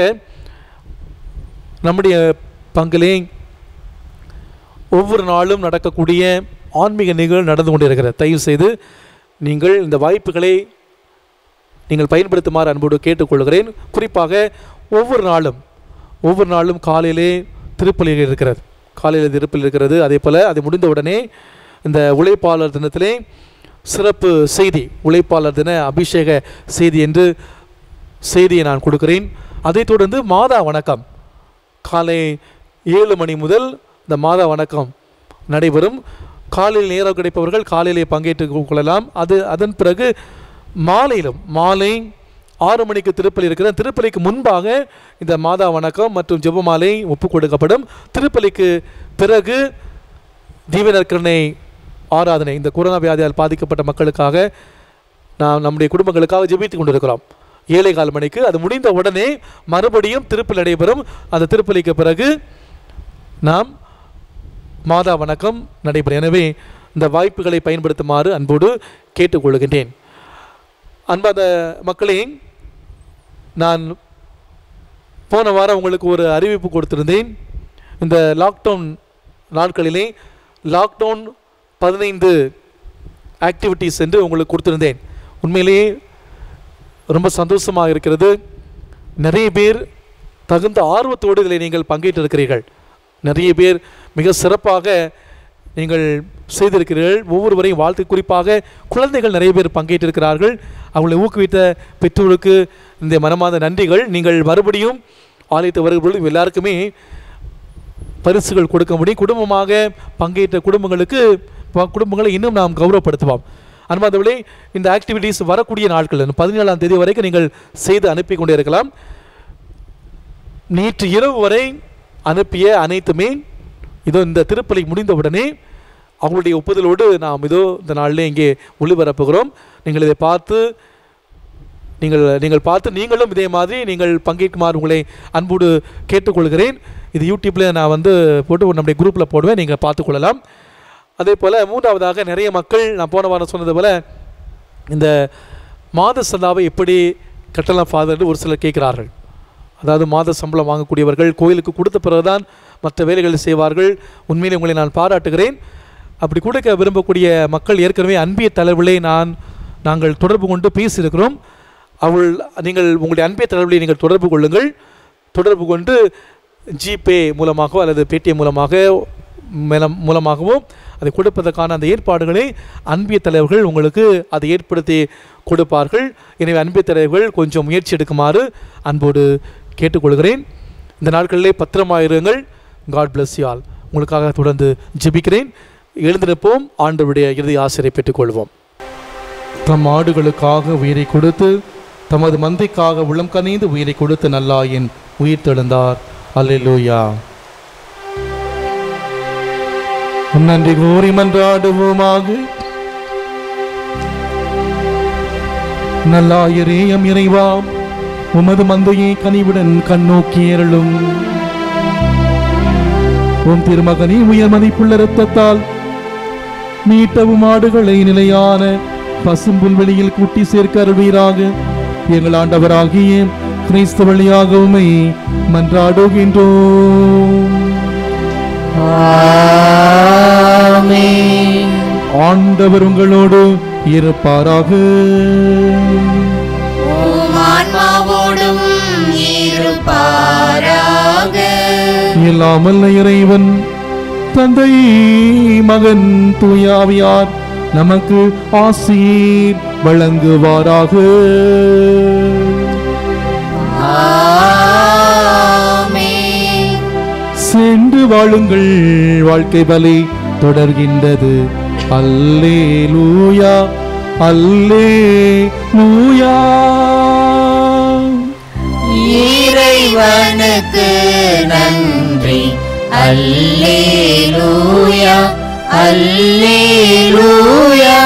நம்முடைய பங்கிலே ஒவ்வொரு நாளும் நடக்கக்கூடிய ஆன்மீக நிகழ்வு நடந்து கொண்டிருக்கிறது தயவு செய்து நீங்கள் இந்த வாய்ப்புகளை நீங்கள் பயன்படுத்துமாறு அன்போடு கேட்டுக்கொள்கிறேன் குறிப்பாக ஒவ்வொரு நாளும் ஒவ்வொரு நாளும் காலையிலே திருப்பலிகள் இருக்கிறது காலையில் திருப்பலி இருக்கிறது அதே போல் அது முடிந்த உடனே இந்த உழைப்பாளர் தினத்திலே சிறப்பு செய்தி உழைப்பாளர் தின அபிஷேக செய்தி என்று செய்தியை நான் கொடுக்கிறேன் அதைத் தொடர்ந்து மாதா வணக்கம் காலை ஏழு மணி முதல் இந்த மாதா வணக்கம் நடைபெறும் காலையில் நேரம் கிடைப்பவர்கள் காலையிலே பங்கேற்றுக் கொள்ளலாம் அது அதன் பிறகு மாலையிலும் மாலை ஆறு மணிக்கு திருப்பலி இருக்கிற திருப்பலிக்கு முன்பாக இந்த மாதா வணக்கம் மற்றும் ஜெபமாலை ஒப்புக் கொடுக்கப்படும் திருப்பலிக்கு பிறகு தீவனர்கரணை ஆராதனை இந்த கொரோனா வியாதியால் பாதிக்கப்பட்ட மக்களுக்காக நாம் நம்முடைய குடும்பங்களுக்காக ஜெபித்துக் கொண்டிருக்கிறோம் ஏழை கால் மணிக்கு அது முடிந்த உடனே மறுபடியும் திருப்பலி நடைபெறும் அந்த திருப்பலிக்கு பிறகு நாம் மாதா வணக்கம் நடைபெறும் எனவே இந்த வாய்ப்புகளை பயன்படுத்துமாறு அன்போடு கேட்டுக்கொள்கின்றேன் அன்பாத மக்களே நான் போன வாரம் உங்களுக்கு ஒரு அறிவிப்பு கொடுத்திருந்தேன் இந்த லாக்டவுன் நாட்களிலே லாக்டவுன் பதினைந்து ஆக்டிவிட்டீஸ் என்று உங்களுக்கு கொடுத்திருந்தேன் உண்மையிலேயே ரொம்ப சந்தோஷமாக இருக்கிறது நிறைய பேர் தகுந்த ஆர்வத்தோடு இதில் நீங்கள் பங்கேற்றிருக்கிறீர்கள் நிறைய பேர் மிக சிறப்பாக நீங்கள் செய்திருக்கிறீர்கள் ஒவ்வொருவரையும் வாழ்த்து குறிப்பாக குழந்தைகள் நிறைய பேர் பங்கேற்றிருக்கிறார்கள் அவங்களை ஊக்குவித்த பெற்றோருக்கு இந்த மனமார்ந்த நன்றிகள் நீங்கள் மறுபடியும் ஆலயத்தை வருகிறவர்கள் எல்லாருக்குமே பரிசுகள் கொடுக்க முடியும் குடும்பமாக பங்கேற்ற குடும்பங்களுக்கு ப- குடும்பங்களை இன்னும் நாம் கௌரவப்படுத்துவோம் அன்பாந்தவர்களே இந்த ஆக்டிவிட்டீஸ் வரக்கூடிய நாட்கள் பதினேழாம் தேதி வரைக்கும் நீங்கள் செய்து அனுப்பி கொண்டே இருக்கலாம் நேற்று இரவு வரை அனுப்பிய அனைத்துமே இதோ இந்த திருப்பலி முடிந்த உடனே அவங்களுடைய ஒப்புதலோடு நாம் இதோ இந்த நாளில் இங்கே ஒளிபரப்புகிறோம் நீங்கள் இதை பார்த்து நீங்கள் நீங்கள் பார்த்து நீங்களும் இதே மாதிரி நீங்கள் பங்கேற்குமாறு உங்களை அன்போடு கேட்டுக்கொள்கிறேன் இது யூடியூப்பில் நான் வந்து போட்டு நம்முடைய குரூப்பில் போடுவேன் நீங்கள் பார்த்துக்கொள்ளலாம் அதே போல் மூன்றாவதாக நிறைய மக்கள் நான் போன வாரம் சொன்னது போல் இந்த மாத சந்தாவை எப்படி கட்டலாம் ஃபாதர் ஒரு சிலர் கேட்கிறார்கள் அதாவது மாத சம்பளம் வாங்கக்கூடியவர்கள் கோயிலுக்கு கொடுத்த பிறகுதான் மற்ற வேலைகளை செய்வார்கள் உண்மையிலே உங்களை நான் பாராட்டுகிறேன் அப்படி கொடுக்க விரும்பக்கூடிய மக்கள் ஏற்கனவே அன்பிய தலைவர்களே நான் நாங்கள் தொடர்பு கொண்டு பேசியிருக்கிறோம் அவள் நீங்கள் உங்களுடைய அன்பிய தலைவர்களை நீங்கள் தொடர்பு கொள்ளுங்கள் தொடர்பு கொண்டு ஜிபே மூலமாகவோ அல்லது பேடிஎம் மூலமாக மேலம் மூலமாகவோ அதை கொடுப்பதற்கான அந்த ஏற்பாடுகளை அன்பிய தலைவர்கள் உங்களுக்கு அதை ஏற்படுத்தி கொடுப்பார்கள் எனவே அன்பிய தலைவர்கள் கொஞ்சம் முயற்சி எடுக்குமாறு அன்போடு கேட்டுக்கொள்கிறேன் இந்த நாட்களிலே பத்திரமாயிருங்கள் காட் bless you all உங்களுக்காக தொடர்ந்து ஜெபிக்கிறேன் எழுந்திருப்போம் ஆண்டவருடைய இறுதி ஆசிரியை பெற்றுக்கொள்வோம் தம் ஆடுகளுக்காக உயிரை கொடுத்து தமது மந்தைக்காக உளம் கனிந்து உயிரை கொடுத்த நல்லாயின் உயிர் தெழுந்தார் அல்லேலூயா நன்றி கூறி மன்றாடுவோமாக நல்லாயரே எம் இறைவா உமது மந்தையை கனிவுடன் கண்ணோக்கி அருளும் உம் திருமகனே உயர் மதிப்புள்ள இரத்தத்தால் மீட்டவும் ஆடுகளை நிலையான பசும்புல்வெளியில் கூட்டி சேர்க்க அருள்வீராக எங்கள் ஆண்டவராகிய கிறிஸ்து வழியாக உமை மன்றாடுகின்றோம் ஆண்டவர் உங்களோடு இருப்பாராக ஆன்மாவோடும் இருப்பாராக இல்லாமல் இறைவன் தந்தை மகன் தூயாவியார் நமக்கு ஆசீர் வழங்குவாராக ஆமென். சென்று வாழுங்கள் வாழ்க்கை பலி தொடர்கின்றது அல்லே லூயா அல்லே லூயா இறைவனுக்கு நன்றி அல்லேலூயா அல்லேலூயா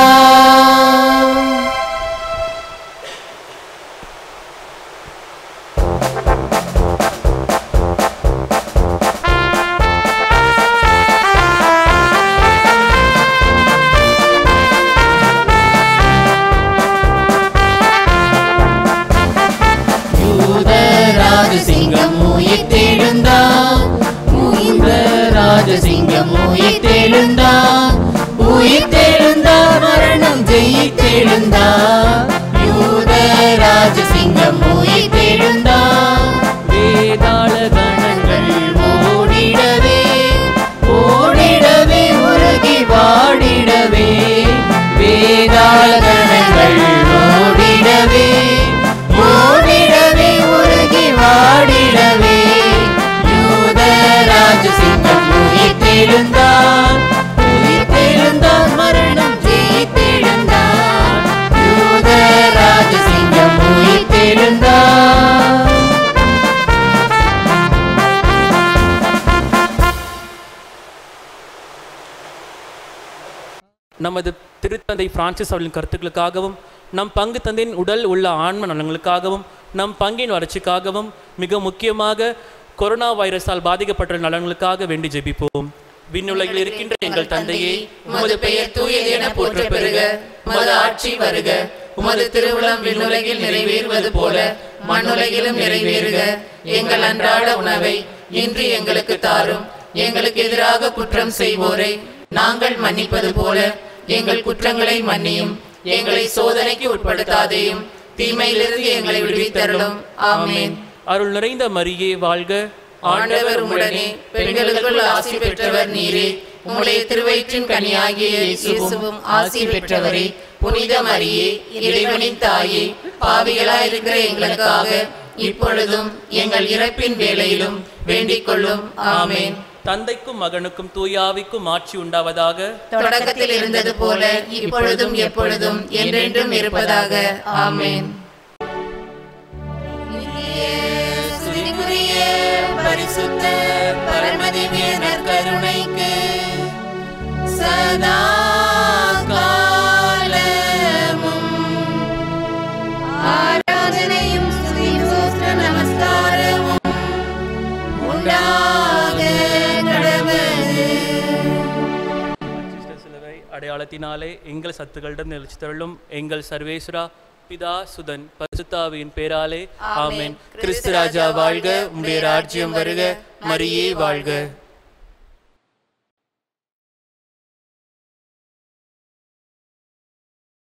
ராஜசிங்கம் உயிர்த்தெழுந்தா மூந்த ராஜசிங்கம் உயிர்த்தெழுந்தா உயிர்த்தெழுந்தா மரணம் ஜெயித்தெழுந்தா யூத ராஜசிங்கம் உயிர்த்தெழுந்தா வேதாள கணங்கள் ஓடிடவே ஓடிடவே உருகி வாடிடவே வேதாள கணங்கள் ஓடிடவே ஓடிடவே உருகி வாடிடவே யூத ராஜசிங்கம் உயிர்த்தெழுந்தான் உயிர்த்தெழுந்தான் மரணம் ஜெயித்தெழுந்தான் யூத ராஜசிங்கம் உயிர்த்தெழுந்தான் நமது திருத்தந்தை பிரான்சிஸ் அவர்களின் கருத்துக்களுக்காகவும் நம் பங்கு தந்தையின் உடல் உள்ள ஆன்ம நலன்களுக்காகவும் நம் பங்கின் வளர்ச்சிக்காகவும் மிக முக்கியமாக கொரோனா வைரஸால் பாதிக்கப்பட்ட நலன்களுக்காக வேண்டி ஜெபிப்போம் விண்ணுலகில் இருக்கின்ற எங்கள் தந்தையே உமது பெயர் தூயது என போற்ற பெறுக உமது ஆட்சி வருக உமது திருவுளம் விண்ணுலகில் நிறைவேறுவது போல மண்ணுலகிலும் நிறைவேறுக எங்கள் அன்றாட உணவை இன்று எங்களுக்கு தாரும் எங்களுக்கு எதிராக குற்றம் செய்வோரை நாங்கள் மன்னிப்பது போல எங்கள் குற்றங்களை மன்னியும் எங்களை சோதனைக்கு உட்படுத்தாதேயும் தீமையிலிருந்து எங்களை விடுவித்தருளும் ஆமென் அருள் நிறைந்த மரியே வாழ்க ஆண்டவர் உம்முடனே பெண்களுக்குள் ஆசி பெற்றவர் நீரே உம்முடைய திருவயிற்றின் கனியாகிய இயேசுவும் ஆசி பெற்றவரே புனித மரியே இறைவனின் தாயே பாவிகளாயிருக்கிற எங்களுக்காக இப்பொழுதும் எங்கள் இறப்பின் வேளையிலும் வேண்டிக் கொள்ளும் ஆமென் தந்தைக்கும் மகனுக்கும் தூயாவிக்கும் ஆட்சி உண்டாவதாக தொடக்கத்தில் இருந்தது போல இப்பொழுதும் எப்பொழுதும் என்றென்றும் இருப்பதாக ஆமென் துதிக்குரிய பரிசுத்த பரமதிவேனர் கருணைக்கு சதா காலமும் ஆராதனையும் ஸ்துதியும் சோஸ்திர நமஸ்காரமும் உண்டாக கடவுது அச்சிஷ்ட சிலுவை அடையாளத்தினாலே எங்கள் சத்துக்களிடம் நிலைச்சு தள்ளும் எங்கள் சர்வேஸ்வரா பிதா சுதன் பரிசுத்தாவியின் பேராலே ஆமென் கிறிஸ்து ராஜா வாழ்க உம்முடைய ராஜ்யம் வருக மரியே வாழ்க